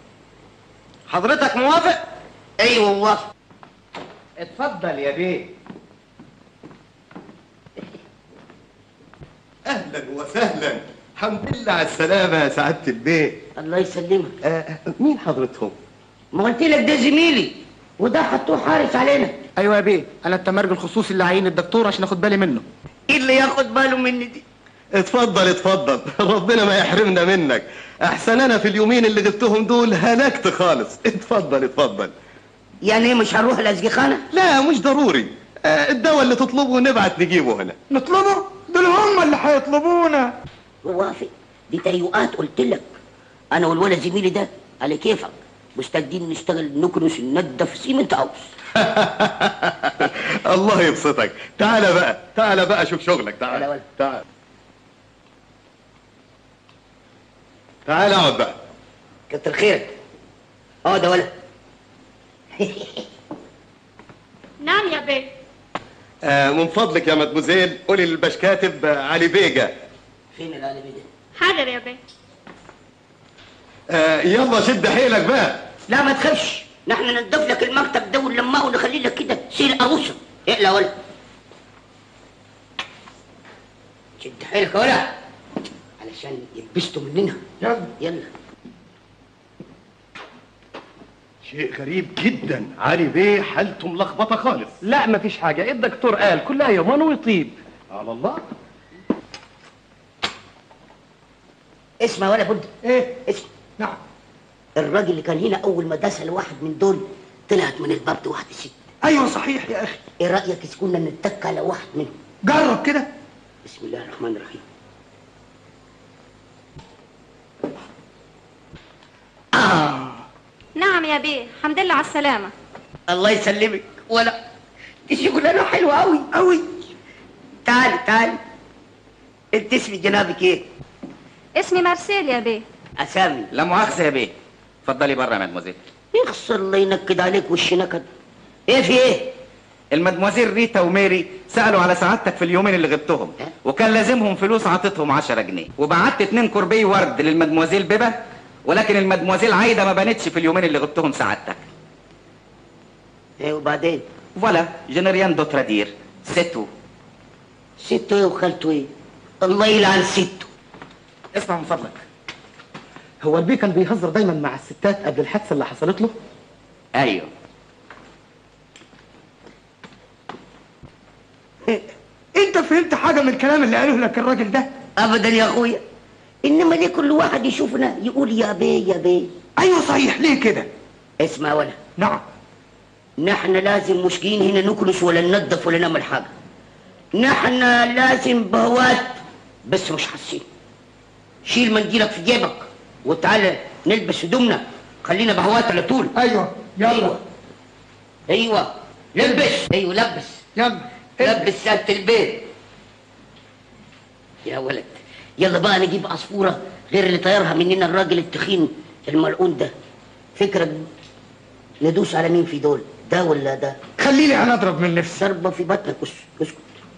حضرتك موافق ايوه موافق اتفضل يا بيه اهلا وسهلا الحمد لله على السلامه يا سعاده البيت الله يسلمك آه مين حضرتهم ما قلت لك ده زميلي وده حطوه حارس علينا ايوه يا بيه انا التمرج الخصوصي اللي عين الدكتور عشان اخد بالي منه ايه اللي ياخد باله مني دي اتفضل اتفضل ربنا ما يحرمنا منك احسن انا في اليومين اللي غبتهم دول هلكت خالص اتفضل اتفضل يعني ايه مش هنروح الاشجخانه لا مش ضروري آه الدواء اللي تطلبه نبعت نجيبه هنا نطلبه دول هم اللي هيطلبونا وافق دي تهيؤات قلت لك انا والولد زميلي ده على كيفك مستعدين نشتغل نكنس ننضف سيمنت هاوس الله يبسطك تعال بقى تعال بقى شوف شغلك تعال تعال ولا. تعال تعال اقعد بقى كتر خيرك اه ده ولا نعم يا بيه آه من فضلك يا مدموزيل قولي للبشكاتب آه، علي بيجا فين العالم ده حاضر يا بيه آه يلا شد حيلك بقى لا ما تخافش نحن ننضف لك المكتب ده ونلمعه ونخلي لك كده سيل قروصه اقلع ولا شد حيلك ولا علشان يلبسوا مننا يلا يلا شيء غريب جدا علي بيه حالته ملخبطه خالص لا مفيش حاجه الدكتور قال كلها يومين ويطيب على الله اسمع ولا بد ايه اسمع نعم الراجل اللي كان هنا اول ما داس لواحد من دول طلعت من الباب دي واحده ست ايوه صحيح يا اخي ايه رايك إذا كنا نتك على واحد منهم جرب كده بسم الله الرحمن الرحيم نعم يا بيه الحمد لله على السلامة الله يسلمك ولا دي شغلانه حلوه قوي قوي تعالي تعالي انت اسمي جنابك ايه اسمي مارسيل يا بيه اسامي لا مؤاخذه يا بيه اتفضلي بره يا مدموزيل يخسر الله ينكد عليك وش نكد ايه في ايه المدموزيل ريتا وميري سالوا على سعادتك في اليومين اللي غبتهم وكان لازمهم فلوس عطيتهم 10 جنيه وبعت اتنين كوربي ورد للمدموزيل بيبه ولكن المدموزيل عايده ما بانتش في اليومين اللي غبتهم سعادتك ايه وبعدين ولا جنريان دو ترادير ستو ستو ايه وخالته ايه الله يلعن ستو اسمع من فضلك هو البيه كان بيهزر دايما مع الستات قبل الحادثه اللي حصلت له ايوه انت فهمت حاجه من الكلام اللي قاله لك الراجل ده ابدا يا اخويا انما ليه كل واحد يشوفنا يقول يا بيه يا بيه ايوه صحيح ليه كده اسمع ولا نعم نحن لازم مش جايين هنا نكنس ولا ننظف ولا نعمل حاجه نحن لازم بهوات بس مش حاسين شيل منديلك في جيبك وتعالى نلبس هدومنا خلينا بهوات على طول ايوه يلا ايوه ايوه لبس ايوه لبس يلا لبس سيادة البيت يا ولد يلا بقى نجيب عصفورة غير اللي طيرها مننا الراجل التخين الملعون ده فكرة ندوس على مين في دول ده ولا ده خليني انا اضرب من نفسي ضربة في بطنك اس- اسكت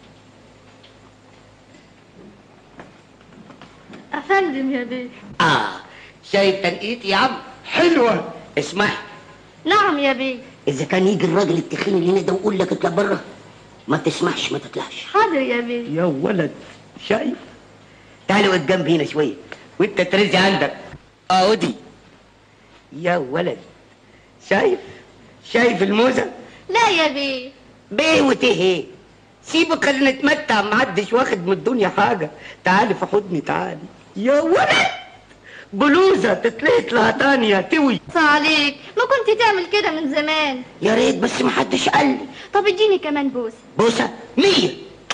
افندم يا بيه اه شايف تنقيط يا عم حلوة اسمح نعم يا بيه اذا كان يجي الراجل التخين اللي هنا ده ويقول لك اطلع بره ما تسمحش ما تطلعش حاضر يا بيه يا ولد شايف تعالوا اقعد جنبي هنا شويه وانت ترزي عندك اهو دي يا ولد شايف شايف الموزه لا يا بيه بيه وتهي سيبك خلينا نتمتع محدش واخد من الدنيا حاجه تعالي في حضني تعالي يا ولد بلوزه تتلقط لها تانية توي عليك ما كنت تعمل كده من زمان يا ريت بس محدش قال لي طب اديني كمان بوسه بوسه مية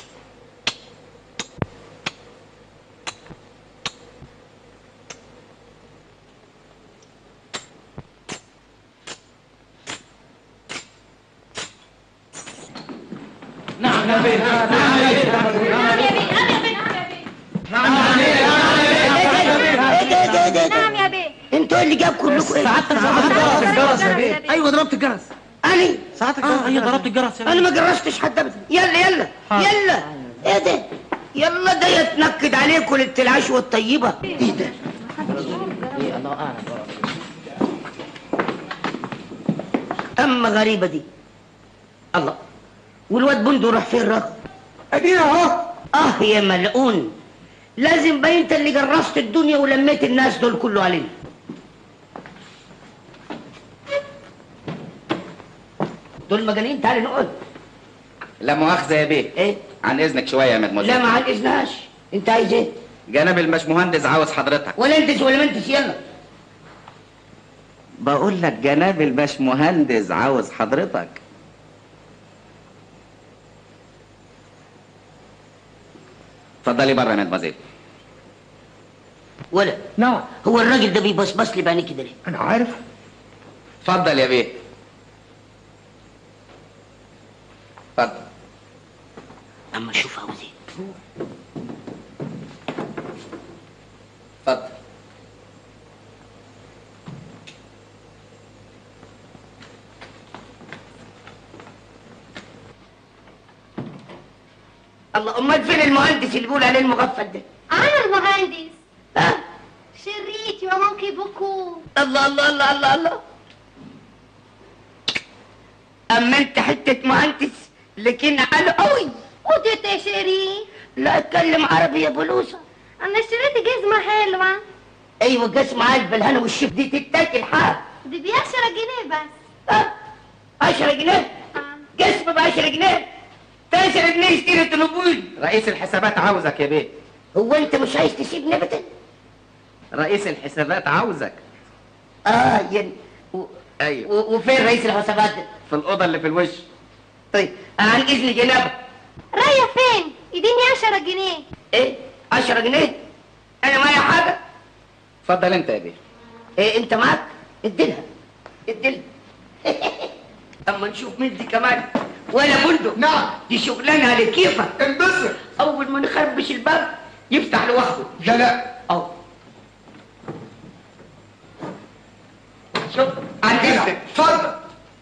نعم يا بيه نعم يا بيه نعم يا بيه نعم يا بيه انتوا اللي جاب كلكم ايه؟ ساعتك ضربت الجرس يا بيه ايوه ضربت الجرس انا ساعتك اه ايوه ضربت الجرس يا انا ما جرستش حد ابدا يلا يلا يلا ايه ده يلا ده يتنكد عليكم ليله العشوه الطيبه ايه ده اما غريبه دي الله والواد بندو راح فين راح ادينا اهو اه يا ملعون لازم بقى انت اللي جرست الدنيا ولميت الناس دول كله علينا دول مجانين تعالي نقعد لا مؤاخذة يا بيه ايه عن اذنك شوية يا مدموزيل لا ما عجزناش انت عايز ايه جناب الباشمهندس عاوز حضرتك ولا انتس ولا ما انتس يلا بقول لك جناب الباشمهندس عاوز حضرتك اتفضلي بره يا مدموزيل ولا نعم هو الراجل ده بيبصبص لي بعينيه كده ليه انا عارف اتفضل يا بيه اتفضل اما اشوف عاوز ايه اتفضل الله امال فين المهندس اللي بيقول عليه المغفل ده انا المهندس ها شريت يا مونكي بوكو الله الله الله الله الله اما انت حته مهندس لكن حلو قوي وديت يا شيري لا اتكلم عربي يا بلوسه انا اشتريت جزمة حلوة ايوه قسم عاد بالهنا والشيف دي تتاكل حاف دي بعشرة جنيه بس ها 10 جنيه قسم ب 10 جنيه 10 جنيه يشتري تليفون رئيس الحسابات عاوزك يا بيه هو انت مش عايز تسيبني ابدا رئيس الحسابات عاوزك اه يعني و... ايوه و... وفين رئيس الحسابات ده؟ في الاوضه اللي في الوش طيب عن اذن جنابك رايح فين اديني عشرة جنيه ايه 10 جنيه انا معايا حاجه اتفضل انت يا بيه ايه انت معاك اديلها اديلها اما نشوف مين دي كمان ولا بندق نعم دي شغلانه على كيفك انبسط اول ما نخربش الباب يفتح لوحده لا لا اهو شوف عندنا اتفضل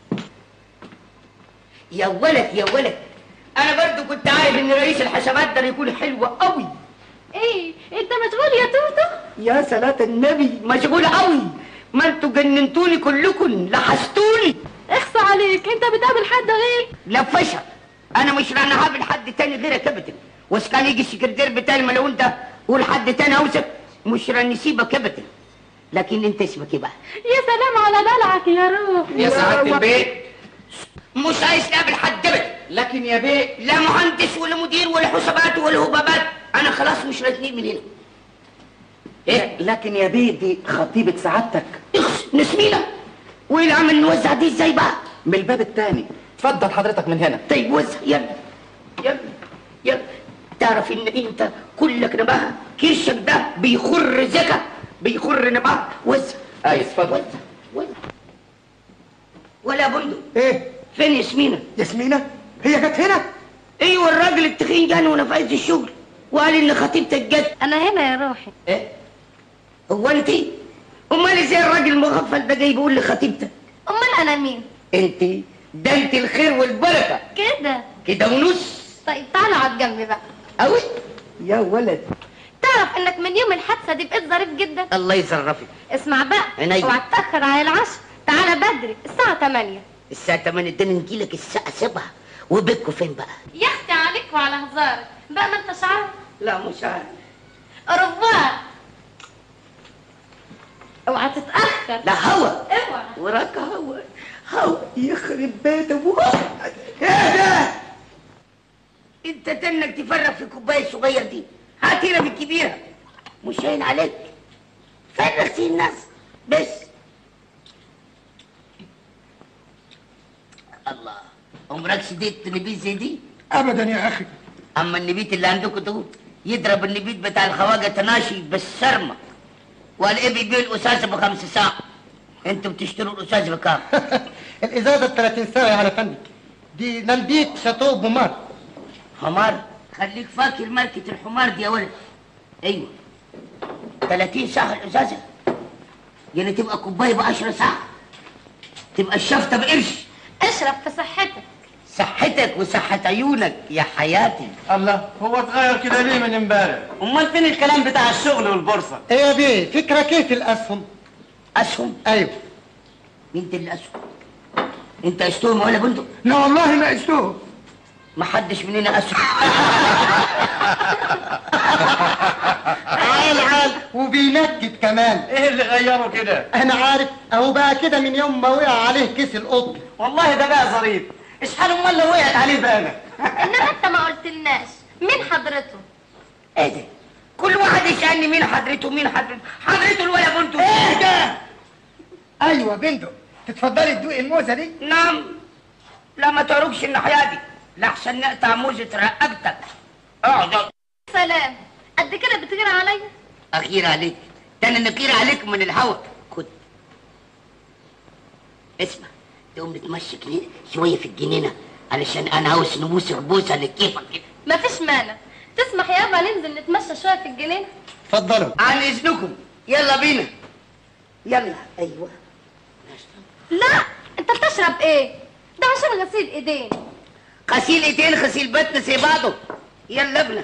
يا ولد يا ولد انا برضو كنت عارف ان رئيس الحسابات ده يكون حلو قوي ايه انت مشغول يا توتو يا صلاة النبي مشغول قوي ما انتوا جننتوني كلكم لحستوني اخصى عليك انت بتقابل حد غير لفشة انا مش رانا هقابل حد تاني غيرك ابدا وإذا كان يجي السكرتير بتاعي الملعون ده يقول حد تاني اوسف مش راني سيبك ابدا لكن انت اسمك ايه بقى؟ يا سلام على دلعك يا روح يا سعاده البيت مش عايز تقابل حد ابدا لكن يا بيه لا مهندس ولا مدير ولا حسابات ولا هبابات انا خلاص مش راجعين من هنا ايه لكن يا بيه دي خطيبة سعادتك اخس نسمينا وايه اللي عمل نوزع دي ازاي بقى من الباب التاني اتفضل حضرتك من هنا طيب وزع يلا يلا يلا تعرف ان انت كلك نباهة كرشك ده بيخر زكا بيخر نباهة وزع ايوه اتفضل وزع وزع ولا بندق ايه فين ياسمينة ياسمينة هي جت هنا ايوه الراجل التخين جاني وانا في عز الشغل وقال ان خطيبتك جت انا هنا يا روحي ايه هو انت امال ازاي الراجل المغفل ده جاي بيقول لخطيبتك امال انا مين انت ده انت الخير والبركه كده كده ونص طيب تعالى اقعد جنبي بقى قوي يا ولد تعرف انك من يوم الحادثه دي بقيت ظريف جدا الله يشرفك اسمع بقى عينيا. اوعى تاخر على العشاء تعالى بدري الساعه 8 الساعه 8 ادينا نجيلك الساعه 7 وبيتكم فين بقى يا اختي عليك وعلى هزارك بقى ما انت عارف لا مش عارف اوروبا اوعى تتاخر لا هوا اوعى وراك هوا هوا يخرب بيت ابوها ايه ده انت تنك تفرغ في الكوبايه الصغير دي هات هنا بالكبيره مش هين عليك فرغ في الناس بس الله عمرك سديت نبيت زي دي ابدا يا اخي اما النبيت اللي عندكم ده يضرب النبيت بتاع الخواجه تناشي بالسرمه والايه بيبيع الاساسه بخمس ساعه انتوا بتشتروا الاساس بكام؟ الازازه 30 ساعه يا فندم دي نلبيت شاتو بومار حمار خليك فاكر ماركة الحمار دي يا ولد ايوه 30 ساعة الازازة يعني تبقى كوباية ب 10 ساعة تبقى الشفطة بقرش اشرب في صحتك صحتك وصحة عيونك يا حياتي الله هو اتغير كده ليه من امبارح امال فين الكلام بتاع الشغل والبورصه ايه يا بيه فكره كيف الاسهم اسهم ايوه مين اللي اسهم انت اشتهم ولا بندق لا والله ما اشتوه ما حدش مننا اسهم عال عال وبينكد كمان ايه اللي غيره كده انا عارف اهو بقى كده من يوم ما وقع عليه كيس القط والله ده بقى ظريف اشحال امال لو وقعت عليه بالك انما انت ما قلتلناش مين حضرته ايه ده كل واحد يسألني مين حضرته مين حضرته حضرته الولا بنته ايه ده ايوه بندق تتفضلي تدوقي الموزه دي نعم لا ما تعرفش الناحية دي لحسن نقطع موزة رقبتك اقعد سلام قد كده بتغير عليا اخير عليك ده انا نقير عليك من الهوا خد اسمع تقوم نتمشى كده شويه في الجنينه علشان انا عاوز نبوسك بوسه لكيفك كده مفيش مانع تسمح يابا ننزل نتمشى شويه في الجنينه اتفضلوا عن اذنكم يلا بينا يلا ايوه لا انت بتشرب ايه ده عشان غسيل ايدين غسيل ايدين غسيل بطن زي بعضه يلا ابنا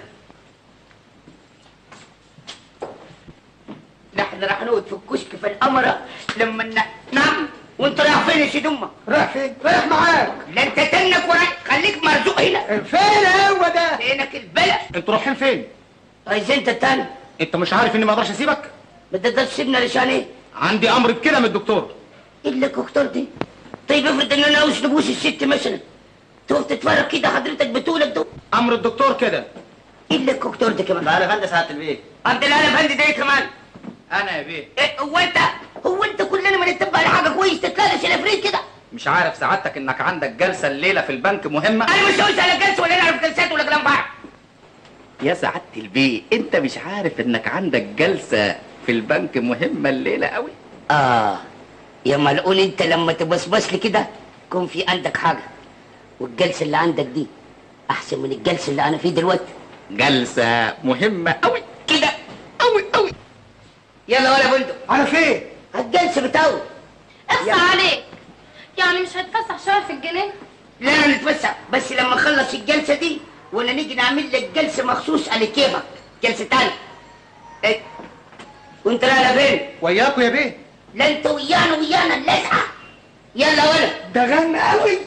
نحن راح نقعد في الكشك في القمرة لما ن... نعم وانت رايح فين يا سيد امك؟ رايح فين رايح معاك لا انت تنك ورايح خليك مرزوق هنا فين هو ده فينك البلد انتوا رايحين فين؟ عايز انت التاني انت مش عارف اني ما اقدرش اسيبك؟ ما تقدرش تسيبنا علشان ايه؟ عندي امر بكده من الدكتور الا الدكتور دي طيب افرض ان انا عاوز نبوس الست مثلا تقف تتفرج كده حضرتك بتقولك ده امر الدكتور كده الا الدكتور ده كمان تعالى فندم سعاده البيت عبد الله افندي ده كمان انا يا بيه إيه هو انت هو انت كلنا ما نتبع على حاجه كويس تتلالش الافريت كده مش عارف سعادتك انك عندك جلسه الليله في البنك مهمه انا مش عاوز على جلسه ولا نعرف جلسات ولا كلام بعض يا سعاده البيه انت مش عارف انك عندك جلسه في البنك مهمه الليله قوي اه يا ملعون انت لما تبصبص لي كده يكون في عندك حاجه والجلسه اللي عندك دي احسن من الجلسه اللي انا فيه دلوقتي جلسه مهمه قوي كده قوي قوي يلا ولا بندق على فين الجلسه بتاعه اخصى عليك يعني مش هتفسح شويه في الجنينه لا نتوسع بس لما نخلص الجلسه دي ولا نيجي نعمل لك جلسه مخصوص على كيفك جلسه تانية ايه وانت رايح فين؟ وياكوا يا بيه لا انت ويانا ويانا اللسعه يلا ولا ده غنى قوي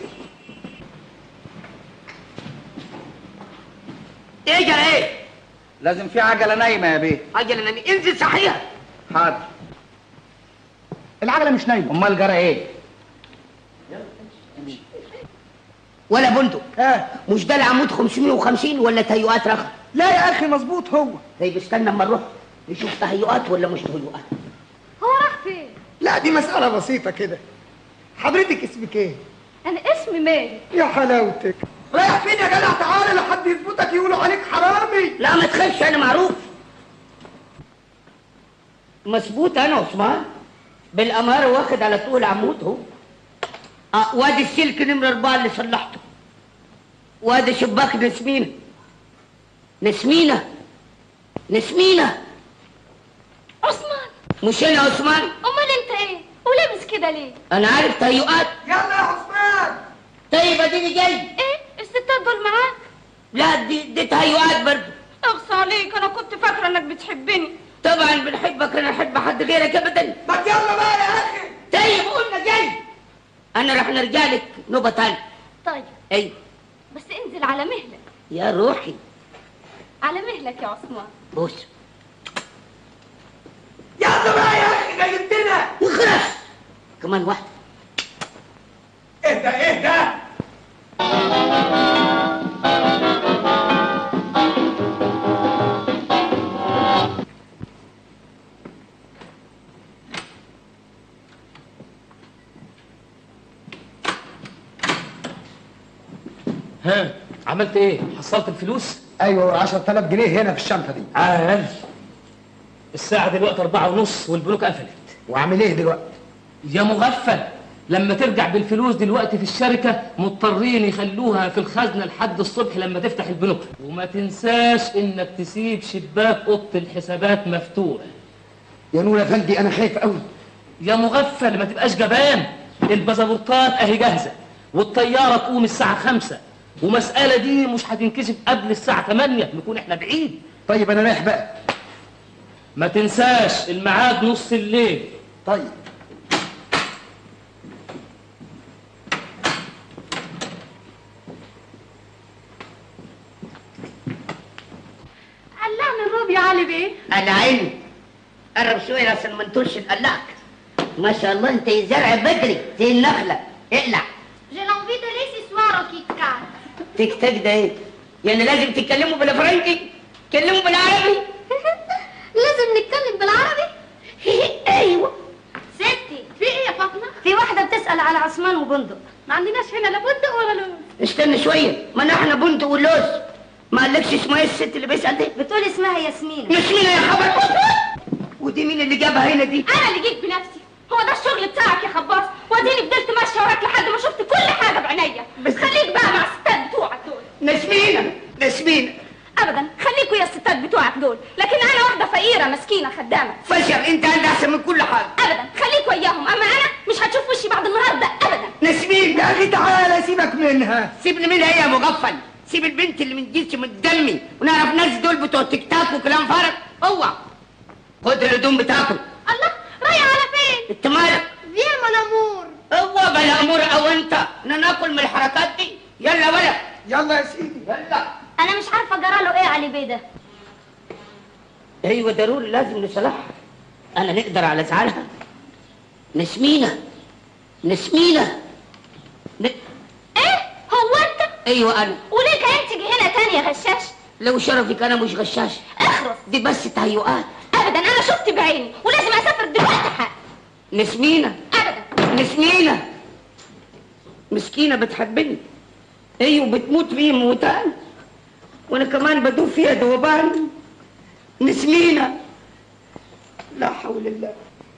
ايه جرى ايه؟ لازم في عجله نايمه يا بيه عجله نامي انزل صحيح حاضر العجله مش نايمه امال جرى ايه ولا بندق مش ده العمود 550 ولا تهيؤات رخم لا يا اخي مظبوط هو طيب استنى اما نروح نشوف تهيؤات ولا مش تهيؤات هو راح فين لا دي مسألة بسيطة كده حضرتك اسمك ايه؟ انا اسمي ماري يا حلاوتك رايح فين يا جدع تعالى لحد يثبتك يقولوا عليك حرامي لا ما تخافش انا معروف مظبوط انا عثمان بالاماره واخد على طول عمود اهو اه وادي السلك نمرة أربعة اللي صلحته وادي شباك نسمينة نسمينة نسمينة عثمان مش انا عثمان امال انت ايه ولابس كده ليه انا عارف تهيؤات يلا يا عثمان طيب اديني جاي ايه الستات دول معاك لا دي دي تهيؤات برضه اغصى عليك انا كنت فاكره انك بتحبني طبعا بنحبك انا احب حد غيرك ابدا ما يلا بقى يا اخي طيب قلنا جاي انا راح نرجع لك نوبه تانية طيب ايوه بس انزل على مهلك يا روحي على مهلك يا عثمان بص يلا بقى يا اخي جايبتنا اخرس كمان واحده اهدى اهدى ها عملت ايه حصلت الفلوس ايوه 10000 جنيه هنا في الشنطه دي عال الساعة دلوقتي أربعة ونص والبنوك قفلت واعمل ايه دلوقتي يا مغفل لما ترجع بالفلوس دلوقتي في الشركة مضطرين يخلوها في الخزنة لحد الصبح لما تفتح البنوك وما تنساش انك تسيب شباك اوضة الحسابات مفتوح يا نور افندي انا خايف قوي يا مغفل ما تبقاش جبان البازابورتات اهي جاهزة والطيارة تقوم الساعة خمسة ومسألة دي مش هتنكشف قبل الساعة 8 نكون احنا بعيد طيب انا رايح بقى ما تنساش الميعاد نص الليل طيب علقني الروب يا علي بيه على عيني قرب شويه عشان ما نطولش نقلعك ما شاء الله انت زرع بدري زي النخله اقلع J'ai l'envie de laisser soir au Kit Kat. تيك تاك ده ايه؟ يعني لازم تتكلموا بالفرنسي تكلموا بالعربي لازم نتكلم بالعربي؟ ايوه ستي في ايه يا فاطمه؟ في واحده بتسال على عثمان وبندق ما عندناش هنا لا بندق ولا لوز استنى شويه ما نحن بنت ولوز ما قالكش اسمها إيه الست اللي بيسال دي بتقول اسمها ياسمين ياسمينة يا خبر ودي مين اللي جابها هنا دي انا اللي جيت بنفسي هو ده الشغل بتاعك يا خباص واديني فضلت ماشيه وراك لحد ما شفت كل حاجه بعينيا بس خليك بقى مع الستات بتوعك دول نسمينة نسمينة ابدا خليكوا يا الستات بتوعك دول لكن انا واحده فقيره مسكينه خدامه فشل انت عندك احسن من كل حاجه ابدا خليك وياهم اما انا مش هتشوف وشي بعد النهارده ابدا نسمين يا اخي تعالى سيبك منها سيبني منها ايه يا مغفل سيب البنت اللي من جنسي من دمي ونعرف ناس دول بتوع تيك تاك وكلام فارغ اوعى خد الهدوم بتاعته الله رايح على فين انت مالك فين mon amour هو بلا امور او انت انا ناكل من الحركات دي يلا ولا يلا يا سيدي يلا انا مش عارفه جرى له ايه علي بيه ده ايوه ضروري لازم نصلحها انا نقدر على زعلها نسمينة نسمينة ن... ايه هو انت ايوه انا وليه كمان تيجي هنا تاني يا غشاش لو شرفك انا مش غشاش اخرس دي بس تهيؤات ابدا انا شفت بعيني ولازم اسافر دلوقتي حق نسمينة ابدا نسمينة مسكينة بتحبني ايوه بتموت فيه موتان وانا كمان بدوب فيها ذوبان نسمينة لا حول الله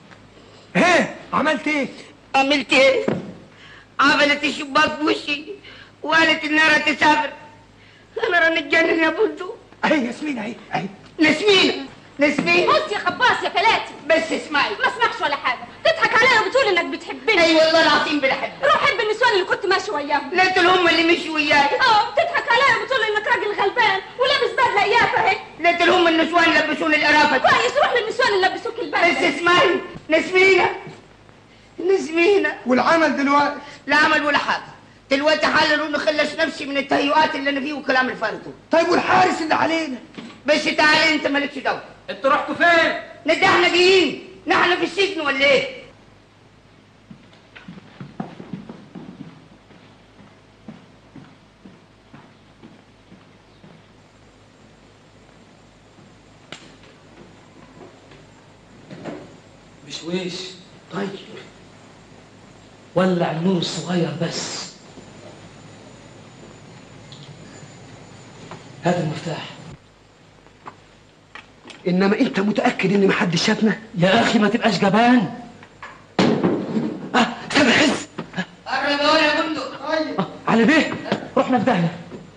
ايه عملت ايه عملت ايه عملت الشباك في وشي وقالت انها تسافر انا راني اتجنن يا بندق اهي ياسمين اهي اهي نسمينة نسمينة بص يا خباص يا فلاتي بس اسمعي ما اسمعش ولا حاجه تضحك عليا وبتقول انك بتحبني اي والله العظيم بنحبك روح حب النسوان اللي كنت ماشي وياهم لا دول هم اللي مشوا وياي اه بتضحك عليا وبتقول انك راجل غلبان ولابس بدله اياها اهي لا دول هم النسوان لبسوني القرافة كويس روح للنسوان اللي لبسوك البدله بس اسمعي نسمينة نسمينة والعمل دلوقتي لا عمل ولا حاجة دلوقتي حاول نخلص نفسي من التهيؤات اللي انا فيه وكلام الفارغ طيب والحارس اللي علينا بس تعالى انت مالكش دعوة انتوا رحتوا فين؟ ندى احنا جايين نحن في السجن ولا ايه؟ بشويش طيب ولع النور الصغير بس هات المفتاح انما انت متاكد ان محدش شافنا يا اخي ما تبقاش جبان سامع حس قرب اهو يا بندق علي بيه رحنا في داهيه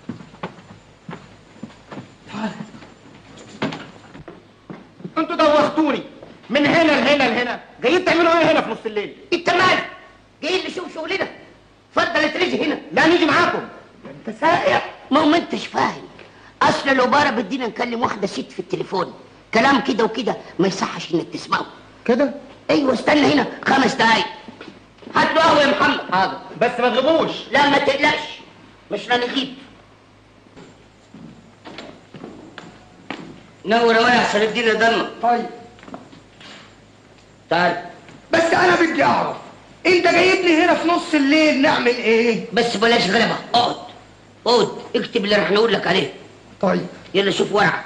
انتوا دوختوني من هنا لهنا لهنا جايين تعملوا ايه هنا في نص الليل انت مالك جايين نشوف شغلنا اتفضل تريجي هنا لا نيجي معاكم انت سائق ما هو ما انتش فاهم اصل العباره بدينا نكلم واحده ست في التليفون كلام كده وكده ما يصحش انك تسمعه كده ايوه استنى هنا خمس دقايق هات له قهوه يا محمد حاضر بس ما تغيبوش لا ما تقلقش مش هنغيب نور ولا عشان الدنيا ضلمه طيب تعال بس انا بدي اعرف انت جايبني هنا في نص الليل نعمل ايه بس بلاش غلبه اقعد اقعد اكتب اللي راح نقول لك عليه طيب يلا شوف ورقه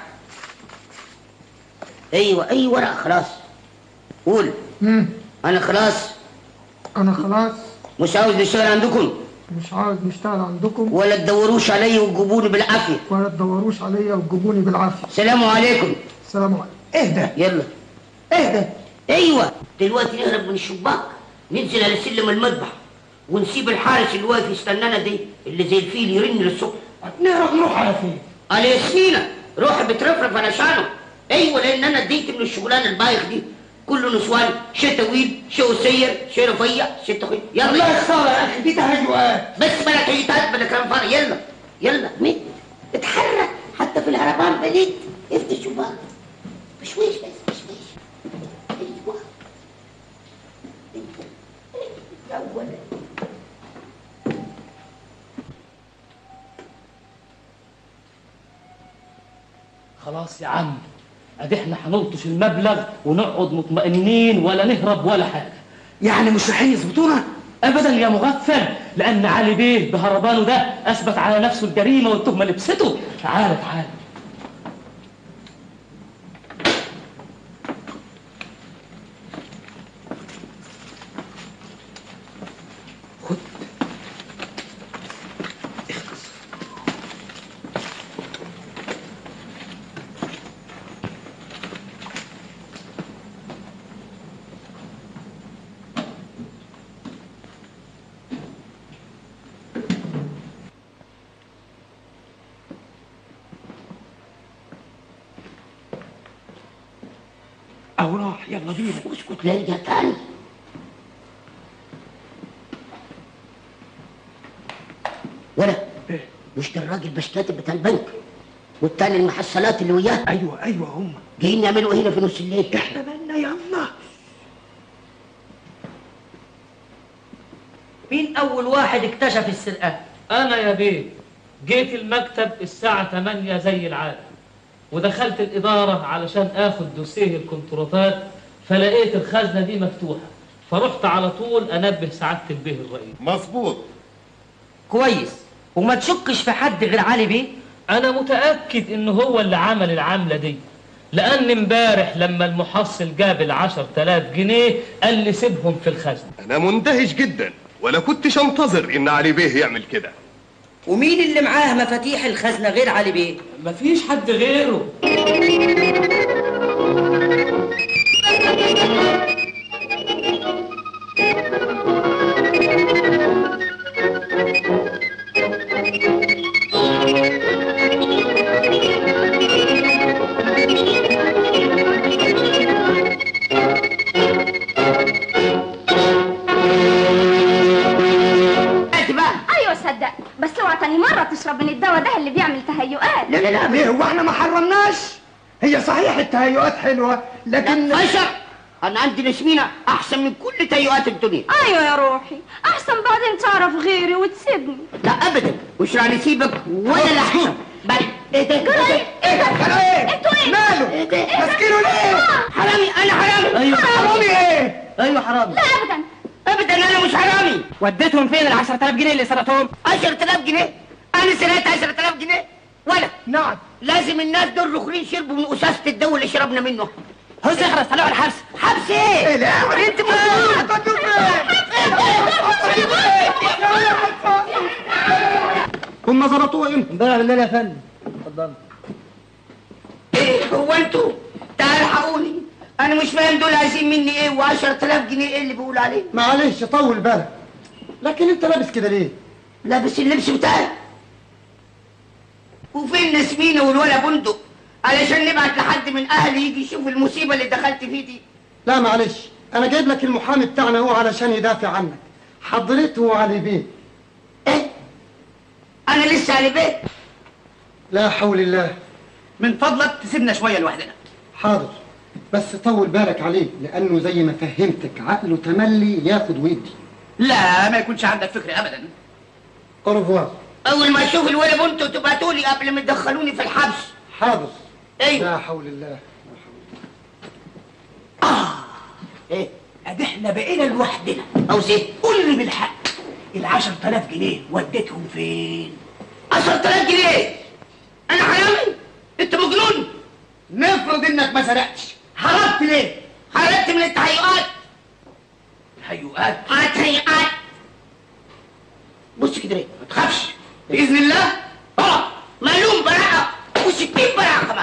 ايوه اي ورقه خلاص قول مم. انا خلاص انا خلاص مش عاوز نشتغل عندكم مش عاوز نشتغل عندكم ولا تدوروش عليا وتجيبوني بالعافيه ولا تدوروش عليا وتجيبوني بالعافيه سلام عليكم السلام عليكم اهدى يلا اهدى ايوه دلوقتي نهرب من الشباك ننزل على سلم المذبح ونسيب الحارس اللي واقف يستنانا دي اللي زي الفيل يرن للصبح نهرب نروح على فين على ياسمينة روح بترفرف علشانه ايوه لان انا اديت من الشغلانه البايخ دي كله نسوان شي طويل شي قصير شي رفيع شي تخين يلا الله يخسرها يا اخي دي تهجؤات بس بلا تهيئات بلا كلام فاضي يلا يلا مد اتحرك حتى في الهربان بليد افتح الشباك بشويش بس بشويش ايوه يا ولد خلاص يا عم ادي احنا هنلطش المبلغ ونقعد مطمئنين ولا نهرب ولا حاجه يعني مش رايحين يظبطونا ابدا يا مغفل لان علي بيه بهربانه ده اثبت على نفسه الجريمه والتهمه لبسته تعال تعال او راح يلا بينا اسكت لا يرجع تاني ولا مش ده الراجل بشتات بتاع البنك والتاني المحصلات اللي وياه ايوه ايوه هم جايين يعملوا ايه هنا في نص الليل احنا مالنا يلا مين أول واحد اكتشف السرقة؟ انا يا بيه جيت المكتب الساعه 8 زي العاده ودخلت الاداره علشان اخد دوسيه الكنترولات فلقيت الخزنه دي مفتوحه فرحت على طول انبه سعاده البيه الرئيس مظبوط كويس وما تشكش في حد غير علي بيه انا متاكد ان هو اللي عمل العمله دي لان امبارح لما المحصل جاب العشر تلاف جنيه قال لي سيبهم في الخزنه انا مندهش جدا ولا كنتش انتظر ان علي بيه يعمل كده ومين اللي معاه مفاتيح الخزنة غير علي بيه؟ مفيش حد غيره هاتي بقى ايوه صدق بس اوعى تاني مره تشرب من الدواء ده اللي بيعمل تهيؤات لا لا لا ليه هو احنا ما حرمناش هي صحيح التهيؤات حلوه لكن فشل انا عندي ياسمينة احسن من كل تهيؤات الدنيا ايوه يا روحي احسن بعدين تعرف غيري وتسيبني لا ابدا مش راح نسيبك ولا لحظه بل ايه ده جرى ايه ده جرى ايه انتوا ايه ماله ايه ده ماسكينه ليه حرامي انا حرامي ايوه حرامي ايه ايوه حرامي لا ابدا ابدا انا مش حرامي وديتهم فين ال 10000 جنيه اللي سرقتهم؟ 10000 جنيه انا سرقت 10000 جنيه ولا نعم لازم الناس دول رخرين شربوا من قساسة الدواء اللي شربنا منه هز اخرس طلعوا على الحبس حبس ايه؟ لا انت مجنون هم ظبطوها امتى؟ امبارح بالليل يا فندم اتفضل ايه هو انتوا تعالوا الحقوني انا مش فاهم دول عايزين مني ايه و10000 جنيه ايه اللي بيقولوا عليه معلش طول بالك لكن انت لابس كده ليه؟ لابس اللبس بتاعي وفين نسمينة والولا بندق علشان نبعت لحد من اهلي يجي يشوف المصيبه اللي دخلت فيه دي لا معلش انا جايب لك المحامي بتاعنا هو علشان يدافع عنك حضرته علي بيه انا لسه على بيت لا حول الله من فضلك تسيبنا شويه لوحدنا حاضر بس طول بالك عليه لانه زي ما فهمتك عقله تملي ياخد ويدي لا ما يكونش عندك فكر ابدا اورفوار اول ما اشوف الولا بنته تبعتوا لي قبل ما تدخلوني في الحبس حاضر ايوه لا حول الله ايه ادي احنا بقينا لوحدنا عاوز ايه قول لي بالحق ال 10000 جنيه وديتهم فين 10000 جنيه انا حرامي انت مجنون نفرض انك ما سرقتش هربت ليه هربت من التهيؤات تهيؤات تهيؤات بص كده ليه ما تخافش باذن الله اه معلوم براءة و60 براءة كمان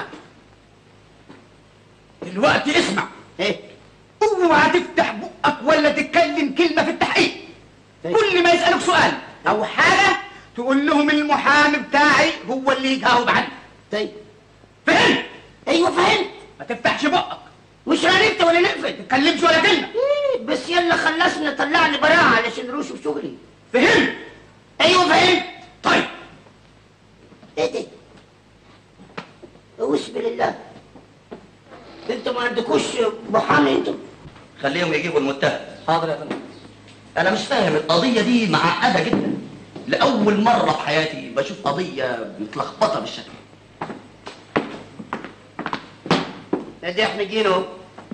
دلوقتي اسمع ايه اوعى تفتح بقك ولا تتكلم كلمه في التحقيق كل ما يسالك سؤال او حاجه تقول لهم المحامي بتاعي هو اللي يجاوب عنك طيب فهمت ايوه فهمت ما تفتحش بقك مش هنفت ولا نقفل ما تتكلمش ولا كلمه إيه، بس يلا خلصنا طلعني براءة علشان نروح في شغلي فهمت ايوه فهمت طيب ايه ده بسم الله انتوا ما عندكوش محامي انتوا خليهم يجيبوا المتهم حاضر يا فندم انا مش فاهم القضيه دي معقده جدا لاول مره في حياتي بشوف قضيه متلخبطه بالشكل ادي احنا جينا اهو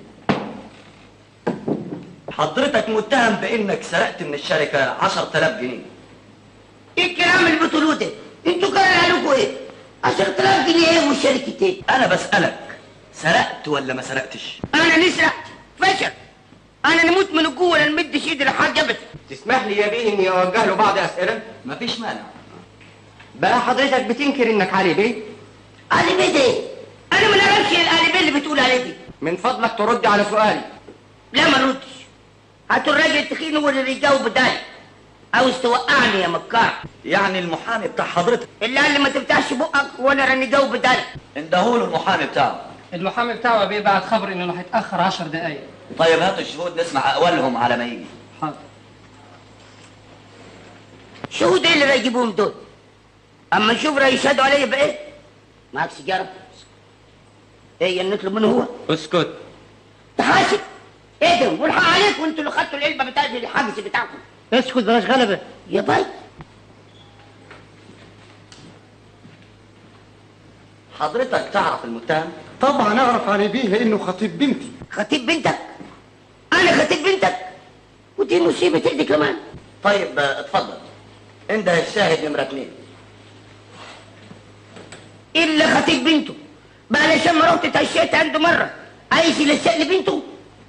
حضرتك متهم بانك سرقت من الشركه 10000 جنيه ايه الكلام اللي بتقولوه ده انتوا كان عليكم ايه 10000 جنيه ايه والشركه ايه انا بسالك سرقت ولا ما سرقتش انا نسرق فشل انا نموت من الجوع ولا نمدش ايدي لحد ابدا تسمح لي يا بيه اني اوجه له بعض اسئله مفيش مانع بقى حضرتك بتنكر انك علي بيه علي بيه ده انا ما نعرفش الالي بيه اللي بتقول عليه دي من فضلك ترد على سؤالي لا ما ردش هاتوا الراجل التخين هو اللي يجاوب بدالي عاوز توقعني يا مكار يعني المحامي بتاع حضرتك اللي قال لي ما تفتحش بقك وانا راني جاوب بدالي اندهوله المحامي بتاعه المحامي بتاعه بيبعت خبر انه هيتاخر 10 دقايق طيب هاتوا الشهود نسمع اقوالهم على ما يجي حاضر شهود ايه اللي رايجيبوهم دول اما نشوف راي يشهدوا عليا بايه معاك سيجاره ايه اللي نطلب منه هو اسكت تحاسب ايه ده والحق عليك وانتوا اللي خدتوا العلبه بتاعت الحجز بتاعكم اسكت بلاش غلبه يا باي حضرتك تعرف المتهم طبعا اعرف علي بيه لانه خطيب بنتي خطيب بنتك انا خطيب بنتك ودي مصيبه دي كمان طيب آه، اتفضل انده الشاهد نمره اتنين الا خطيب بنته بقى علشان ما رحت اتعشيت عنده مره عايز يلزق لي بنته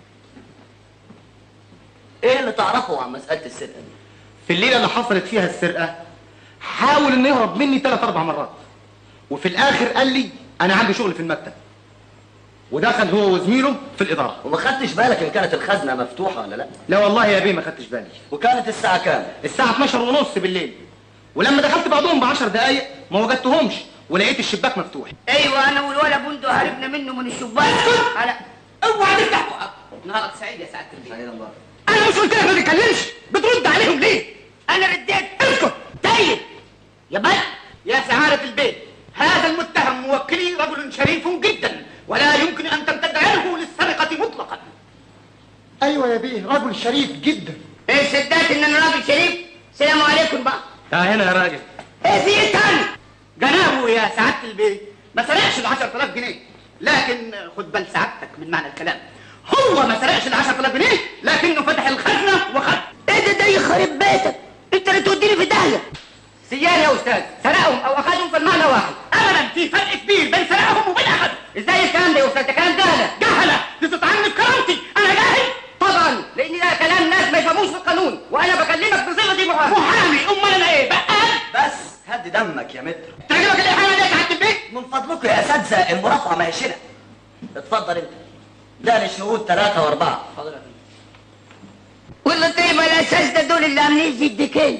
ايه اللي تعرفه عن مساله السرقه دي في الليله اللي حصلت فيها السرقه حاول انه يهرب مني ثلاث اربع مرات وفي الاخر قال لي انا عندي شغل في المكتب ودخل هو وزميله في الاداره وما خدتش بالك ان كانت الخزنه مفتوحه ولا لا لا والله يا بيه ما خدتش بالي وكانت الساعه كام الساعه 12 ونص بالليل ولما دخلت بعضهم ب 10 دقايق ما وجدتهمش ولقيت الشباك مفتوح ايوه انا والولا بندق هربنا منه من الشباك على اوعى تفتح بقك نهارك سعيد يا سعاده البيه سعيد الله انا مش قلت لك ما تتكلمش بترد عليهم ليه انا رديت اسكت طيب يا بل يا سعادة البيت هذا المتهم موكلي رجل شريف جدا ولا يمكن أن تمتد عنه للسرقة مطلقا ايوه يا بيه رجل شريف جدا ايه صدقت ان انا راجل شريف سلام عليكم بقى تعال هنا يا راجل ايه في ايه تاني جنابه يا سعادة البيت ما سرقش ال 10000 جنيه لكن خد بال سعادتك من معنى الكلام هو ما سرقش ال 10000 جنيه لكنه فتح الخزنة وخد ايه ده ده يخرب بيتك انت اللي توديني في داهيه سيار يا أستاذ سرقهم أو أخذهم في المعنى واحد أبدا في فرق كبير بين سرقهم وبين أخذهم ازاي الكلام ده يا استاذ ده كلام جهله جهله تستطعني بكرامتي انا جاهل طبعا لان ده كلام ناس ما يفهموش في القانون وانا بكلمك بصفتي محامي محامي امال انا ايه بقى بس هدي دمك يا متر تعجبك الاحاله دي يا سعاده البيت من فضلكم يا اساتذه المرافعه ما هيش هنا اتفضل انت ده للشهود ثلاثة وأربعة والله طيب الاساس ده دول اللي عاملين زي الدكين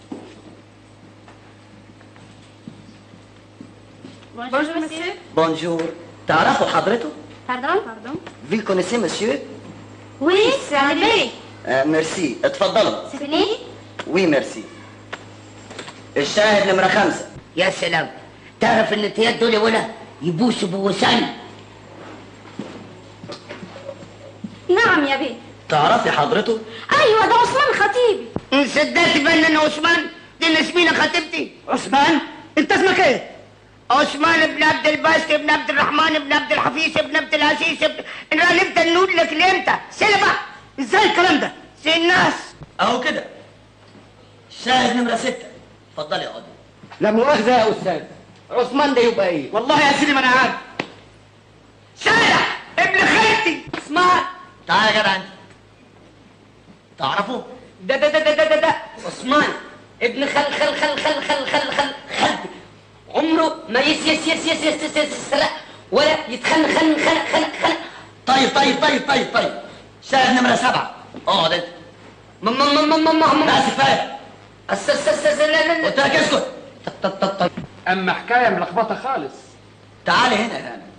Bonjour, monsieur. بونجور تعرفوا حضرته؟ Pardon, pardon. في كونيسي مسيو؟ Oui, c'est arrivé. آه ميرسي اتفضلوا C'est fini وي ميرسي الشاهد نمرة خمسة يا سلام تعرف ان التيات دول يا ولا يبوسوا بوسان نعم يا بيه تعرفي حضرته؟ ايوه ده عثمان خطيبي صدقت بان انا عثمان دي نسمينة خطيبتي عثمان انت اسمك ايه عثمان بن عبد الباسط بن عبد الرحمن بن عبد الحفيظ بن عبد العزيز بن انا نبدا نقول لك لامتى سلبة ازاي الكلام ده سي الناس اهو كده الشاهد نمرة ستة اتفضلي يا عضو لا مؤاخذه يا استاذ عثمان ده يبقى ايه والله يا سيدي ما انا عارف شارع ابن خالتي اسمع تعالى يا جدع انت تعرفه؟ ده ده ده ده ده ده, ده. عثمان ابن خل خل خل خل خل خل خل خالتي عمره ما يس يس يس يس يس يس يس يس ولا يتخن خن خن خن خن طيب طيب طيب طيب طيب شاهد نمرة سبعة اقعد انت ماما ماما ماما ماما بس كفاية أس أس أس أس لا لا لا قلت لك اسكت طب طب طب اما حكايه ملخبطه خالص تعالي هنا يا هنا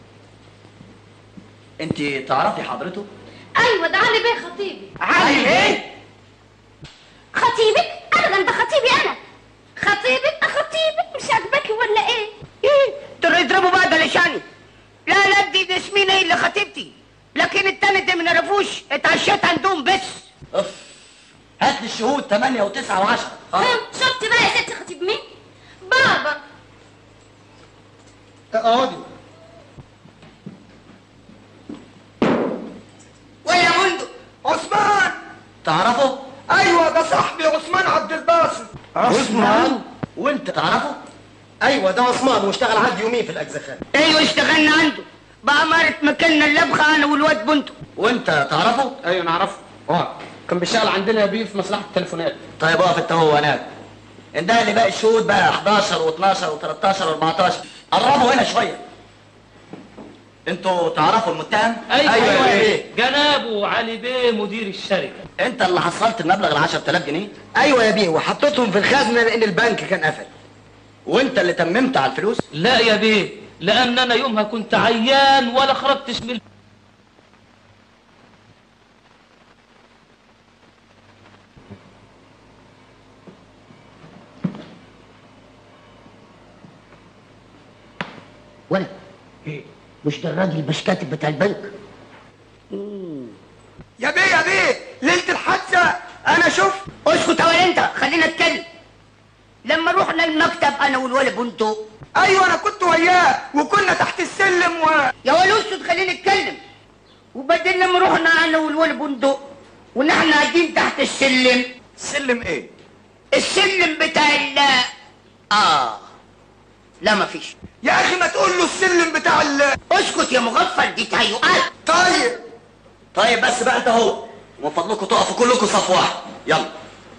انت تعرفي حضرته؟ ايوه ده علي بيه خطيبي علي ايه خطيبك ابدا ده خطيبي انا خطيبك خطيبك مش عاجباكي ولا ايه ايه دول يضربوا بعض لشاني لا لا دي نسمينة هي اللي خطيبتي لكن التاني ده ما نعرفوش اتعشيت عندهم بس اف هات لي الشهود 8 و9 و10 هم، شفتي بقى يا ستي خطيب مين بابا اقعدي ويا مندو عثمان تعرفه؟ ايوه ده صاحبي عثمان عبد الباسط عثمان وانت تعرفه؟ ايوه ده عثمان واشتغل عندي يومين في الاجزخان ايوه اشتغلنا عنده بأمارة مكاننا اللبخة انا والواد بنته وانت تعرفه؟ ايوه نعرفه اه كان بيشتغل عندنا يا بيه في مصلحه التليفونات طيب اقف انت هو هناك انده لي باقي الشهود بقى 11 و12 و13 و14 قربوا هنا شويه انتوا تعرفوا المتهم؟ ايوه, أيوة أيوة يا بيه. جنابه علي بيه مدير الشركه انت اللي حصلت المبلغ ال 10000 جنيه ايوه يا بيه وحطيتهم في الخزنه لان البنك كان قفل وانت اللي تممت على الفلوس؟ لا يا بيه لان انا يومها كنت عيان ولا خرجتش من ولا مش ده الراجل مش كاتب بتاع البنك يا بيه يا بيه ليله الحادثه انا شفت اسكت اول انت خلينا نتكلم لما رحنا المكتب انا والولد بنته ايوه انا كنت وياه وكنا تحت السلم و يا ولد اسكت خلينا نتكلم وبعدين لما رحنا انا والولد بنته ونحن قاعدين تحت السلم سلم ايه السلم بتاع ال اه لا ما فيش يا اخي ما تقول له السلم بتاع ال اسكت يا مغفل دي تهيؤات طيب طيب بس بقى انت اهو ومن فضلكم تقفوا كلكم صف واحد يلا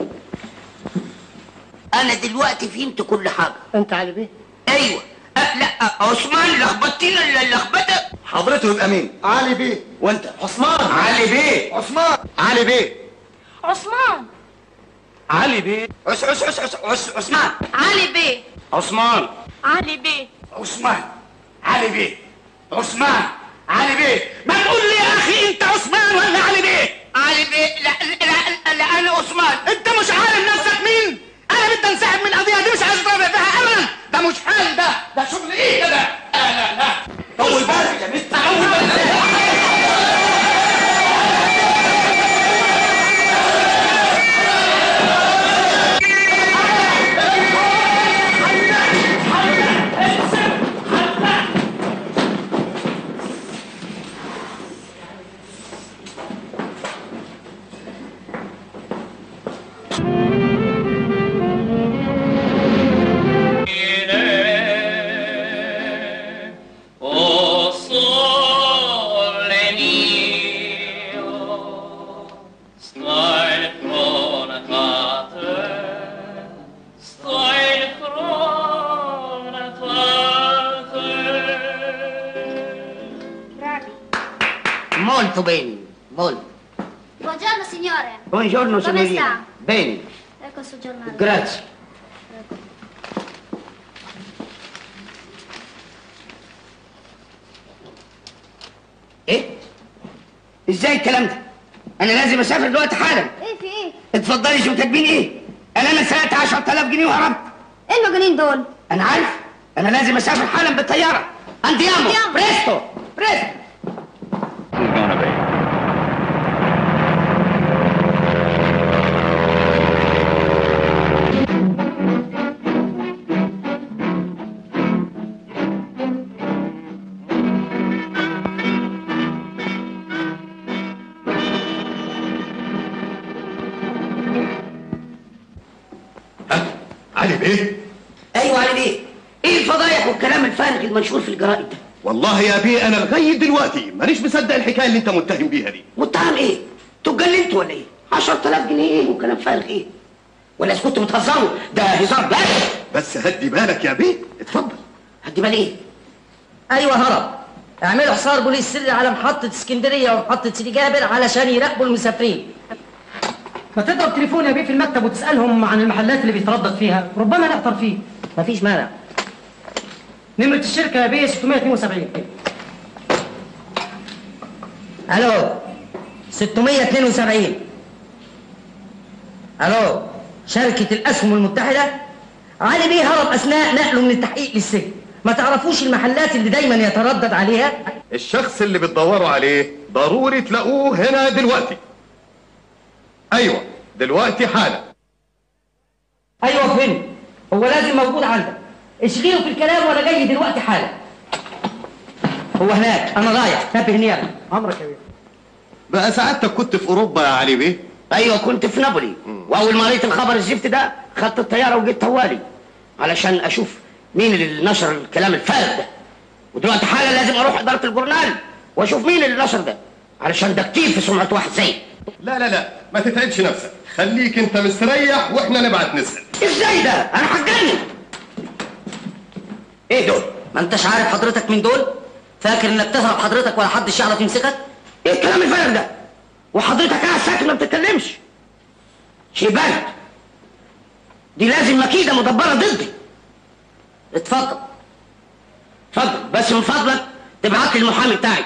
انا دلوقتي فهمت كل حاجه انت علي بيه ايوه أه لا أه عثمان لخبطتينا اللخبطه حضرته يبقى مين علي بيه وانت عثمان علي بيه عثمان علي بيه عثمان علي بيه عس عس عس عس عس عثمان علي بيه عثمان علي بيه عثمان علي بيه عثمان علي بيه ما تقول لي يا اخي انت عثمان ولا علي بيه علي بيه لا لا لا انا عثمان انت مش عارف نفسك مين انا بدي انسحب من القضيه دي مش عايز اتربع فيها ابدا ده مش حال ده ده شغل ايه ده لا لا لا طول بالك يا مستر طول بالك fatto bene. Vol. Buongiorno signore. Buongiorno, Come signorina. sta? Bene, Ecco il suo giornale. grazie. ايه؟ ازاي الكلام ده؟ انا لازم اسافر دلوقتي حالا ايه في ايه؟ اتفضلي شوف كاتبين ايه؟ انا انا سرقت 10000 جنيه وهربت ايه المجانين دول؟ انا عارف انا لازم اسافر حالا بالطياره انديامو بريستو بريستو علي بيه ايوه علي بيه ايه الفضايح والكلام الفارغ المنشور في الجرائد ده والله يا بيه انا لغايه دلوقتي مانيش مصدق الحكايه اللي انت متهم بيها دي متهم ايه؟ انتوا اتجننتوا ولا ايه؟ 10000 جنيه ايه وكلام فارغ ايه؟ ولا إذا كنتوا بتهزروا ده هزار بس بس هدي بالك يا بيه اتفضل هدي بالي ايه؟ ايوه هرب اعملوا حصار بوليس سري على محطة اسكندرية ومحطة سيدي جابر علشان يراقبوا المسافرين ما تضرب تليفون يا بيه في المكتب وتسألهم عن المحلات اللي بيتردد فيها ربما نعثر فيه مفيش مانع نمرة الشركة يا بيه 672 الو 672 الو شركة الأسهم المتحدة علي بيه هرب أثناء نقله من التحقيق للسجن ما تعرفوش المحلات اللي دايما يتردد عليها الشخص اللي بتدوروا عليه ضروري تلاقوه هنا دلوقتي ايوه دلوقتي حالا ايوه فين هو لازم موجود عندك اشغله في الكلام وانا جاي دلوقتي حالا هو هناك انا رايح نبه نيابه امرك يا بيه بقى سعادتك كنت في اوروبا يا علي بيه ايوه كنت في نابولي واول ما قريت الخبر الزفت ده خدت الطياره وجيت طوالي علشان اشوف مين اللي نشر الكلام الفارغ ده ودلوقتي حالا لازم اروح اداره الجورنال واشوف مين اللي نشر ده علشان ده كتير في سمعه واحد زيي لا لا لا ما تتعبش نفسك خليك انت مستريح واحنا نبعت نسال ازاي ده انا هتجنن ايه دول ما انتش عارف حضرتك من دول فاكر انك تهرب حضرتك ولا حدش يعرف يمسكك ايه الكلام الفارغ ده وحضرتك قاعد ساكت ما بتتكلمش شيبان دي لازم مكيده مدبره ضدي اتفضل اتفضل بس من فضلك تبعت لي المحامي بتاعي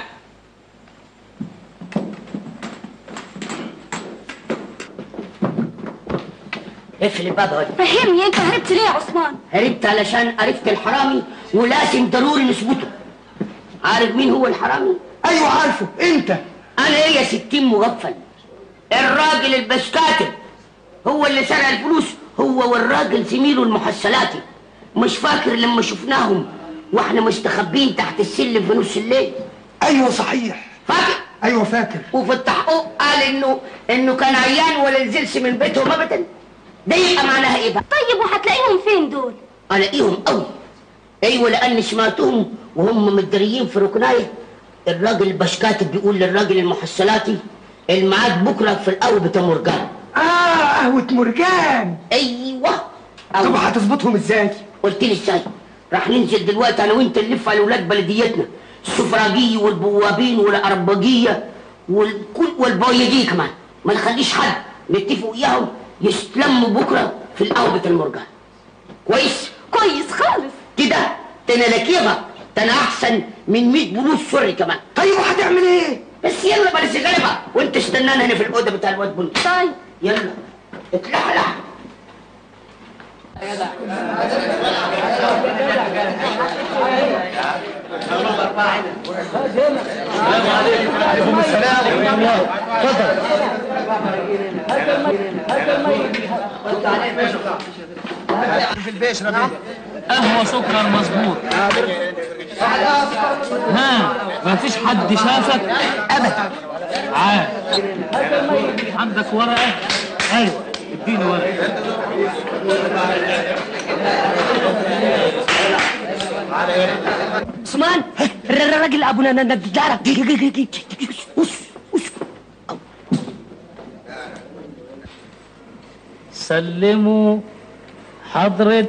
اقفل الباب هاي فهمني انت هربت ليه يا عثمان هربت علشان عرفت الحرامي ولازم ضروري نثبته عارف مين هو الحرامي؟ ايوه عارفه انت انا ايه يا ستين مغفل الراجل البسكاتب هو اللي سرق الفلوس هو والراجل زميله المحصلاتي مش فاكر لما شفناهم واحنا مستخبين تحت السلم في نص الليل ايوه صحيح فاكر ايوه فاكر وفي التحقيق قال انه انه كان عيان ولا نزلش من بيتهم ابدا ده يبقى معناها ايه بقى طيب وهتلاقيهم فين دول الاقيهم قوي ايوه لان سمعتهم وهم متدريين في ركنايه الراجل البشكاتب بيقول للراجل المحصلاتي الميعاد بكره في القهوه بتاع مرجان اه قهوة مرجان ايوه طب هتظبطهم ازاي؟ قلت لي ازاي راح ننزل دلوقتي انا وانت نلف على اولاد بلديتنا السفراجيه والبوابين والاربجيه والكل والبويجيه كمان ما نخليش حد نتفق وياهم يستلموا بكره في القهوه بتاع المرجان كويس كويس خالص كده تنا لكيبه تنا احسن من 100 بلوس سري كمان طيب وهتعمل ايه؟ بس يلا بلاش غلبه وانت استنانا هنا في الاوضه بتاع الواد بني طيب يلا اتلحلح عليكم السلام ورحمة الله في البيش ربيع قهوة سكر مظبوط ها مفيش حد شافك ابدا عاد عندك ورقة ايوه اديني ورقة عثمان الراجل ابو نجارة سلموا حضرة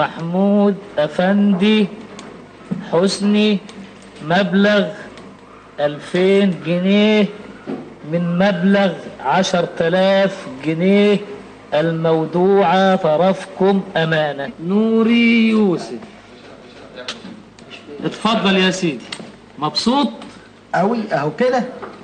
محمود أفندي حسني مبلغ ألفين جنيه من مبلغ عشر تلاف جنيه المودوعة طرفكم أمانة نوري يوسف اتفضل يا سيدي مبسوط قوي اهو كده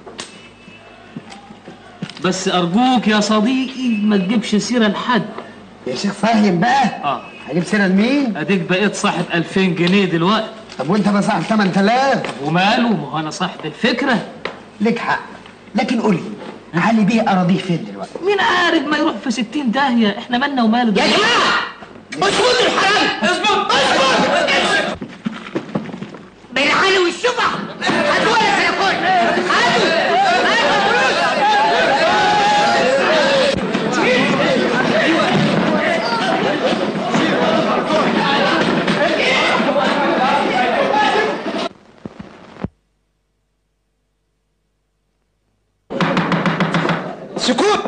بس أرجوك يا صديقي ما تجيبش سيرة لحد يا شيخ فاهم بقى اه هجيب سيره لمين اديك بقيت صاحب 2000 جنيه دلوقتي طب وانت بقى صاحب 8000 وماله ما هو انا صاحب الفكره لك حق لكن قول لي علي بيه اراضيه فين دلوقتي مين عارف ما يروح في 60 داهيه احنا مالنا وماله يا جماعه اظبط الحرام اظبط اظبط بالعلي والشفع هاتوا ولا سلكون هاتوا هاتوا سكوت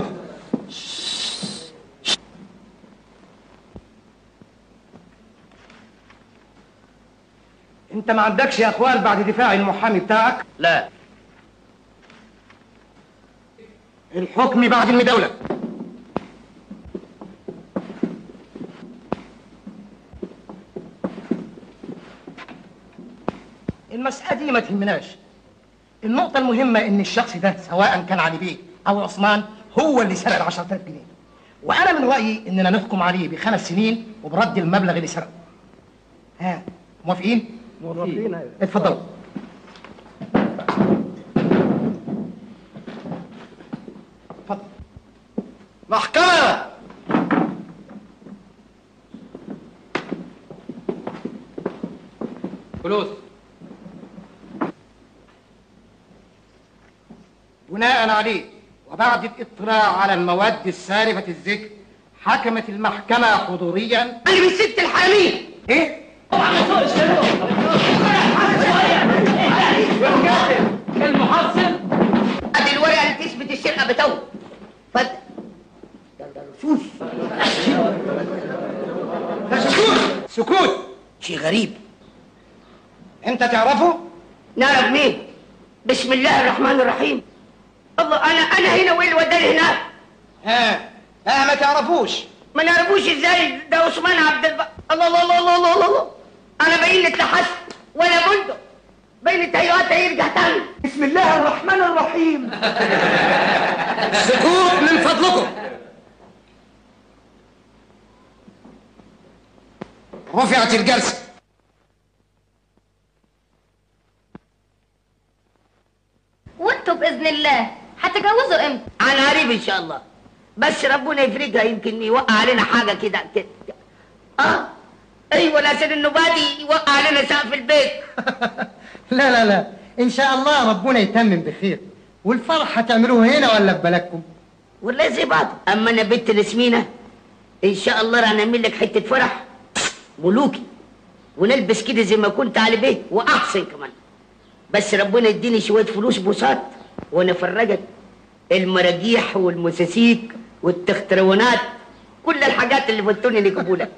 انت ما عندكش اقوال بعد دفاع المحامي بتاعك لا الحكم بعد المداولة المسألة دي ما تهمناش النقطة المهمة إن الشخص ده سواء كان علي بيه أو عثمان هو اللي سرق ال 10000 جنيه وأنا من رأيي إننا نحكم عليه بخمس سنين وبرد المبلغ اللي سرقه ها موافقين؟ موافقين اتفضلوا محكمة فلوس بناء عليه وبعد الاطلاع على المواد السالفة الذكر حكمت المحكمة حضوريا انا من ست الحرامين ايه؟ المحصل ادي الورقه اللي تثبت السرقه بتوه اتفضل شوف سكوت سكوت شيء غريب انت تعرفه؟ نعرف مين بسم الله الرحمن الرحيم الله انا انا هنا وايه اللي وداني هناك ها ها ما تعرفوش ما نعرفوش ازاي ده عثمان عبد الب... الله الله الله الله الله, الله. انا باين لي اتلحست ولا بندق باين التهيؤات هيرجع تاني بسم الله الرحمن الرحيم سكوت من فضلكم رفعت الجلسة وانتوا باذن الله هتجوزوا امتى عن قريب ان شاء الله بس ربنا يفرجها يمكن يوقع علينا حاجه كده كده اه ايوه لازم النبادي يوقع علينا سقف البيت لا لا لا ان شاء الله ربنا يتمم بخير والفرح هتعملوه هنا ولا في بلدكم ولا زي بعض اما انا بنت الاسمينه ان شاء الله راح نعمل لك حته فرح ملوكي ونلبس كده زي ما كنت على بيه واحسن كمان بس ربنا يديني شويه فلوس بساط وانا افرجك المراجيح والمساسيك والتخترونات كل الحاجات اللي فوتوني اللي لك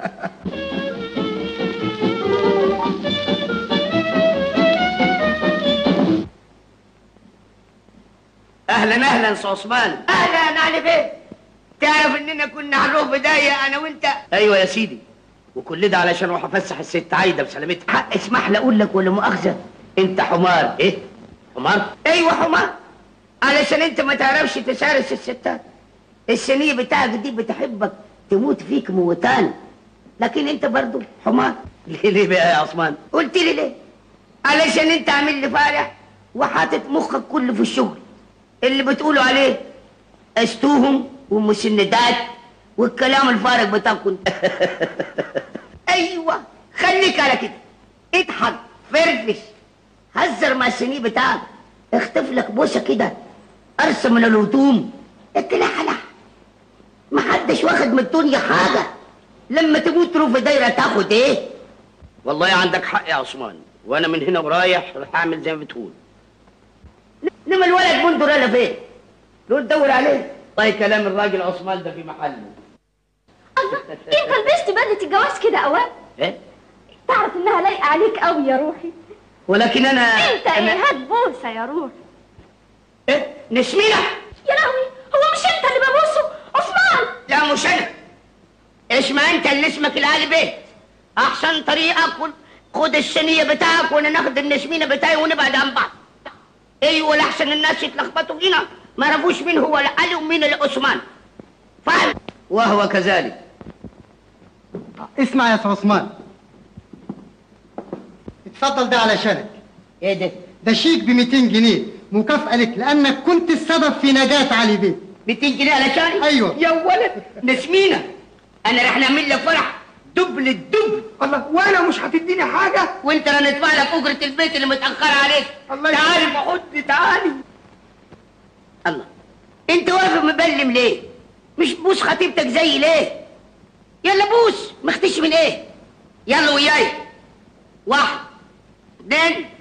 اهلا اهلا سي عثمان اهلا علي بيه تعرف اننا كنا هنروح بدايه انا وانت ايوه يا سيدي وكل ده علشان اروح افسح الست عايده بسلامتها حق اسمح لي اقول لك ولا مؤاخذه انت حمار ايه حمار ايوه حمار علشان انت ما تعرفش تسارس الستات السنيه بتاعك دي بتحبك تموت فيك موتان لكن انت برضو حمار ليه ليه بقى يا عثمان قلت لي ليه علشان انت عامل لي فارح وحاطط مخك كله في الشغل اللي بتقولوا عليه استوهم ومسندات والكلام الفارغ بتاعكم ايوه خليك على كده اضحك فرفش هزر مع السنيه بتاعك اختف لك بوسه كده ارسم من الهدوم اتلحلح محدش واخد من الدنيا حاجه لما تموت تروح في دايره تاخد ايه والله عندك حق يا عثمان وانا من هنا ورايح رح اعمل زي ما بتقول انما الولد منذ رلا فين دول دور عليه والله كلام الراجل عثمان ده في محله انت لبست بدله الجواز كده اوام ايه تعرف انها لايقه عليك قوي يا روحي ولكن انا انت أنا- ايه هات بوسه يا روح إيه؟ نسمينة يا لهوي هو مش انت اللي ببوسه عثمان لا مش انا اسمع انت اللي اسمك العالي بيت احسن طريقه خد خد الصينيه بتاعك وانا ناخد النسمينه بتاعي ونبعد عن بعض ايوه لاحسن الناس يتلخبطوا فينا ما يعرفوش مين هو العلي ومين العثمان فاهم وهو كذلك اسمع يا سي عثمان اتفضل ده علشانك ايه ده؟ ده شيك ب 200 جنيه مكافأة لك لأنك كنت السبب في نجاة علي بيه 200 جنيه علشاني؟ أيوه يا ولد نسمينة انا رح نعمل لك فرح دبل الدبل الله وانا مش هتديني حاجة وانت رح ندفع لك اجرة البيت اللي متأخرة عليك الله تعالي بحط تعالي الله انت واقف مبلم ليه؟ مش بوس خطيبتك زي ليه؟ يلا بوس مختش من ايه؟ يلا وياي واحد اثنين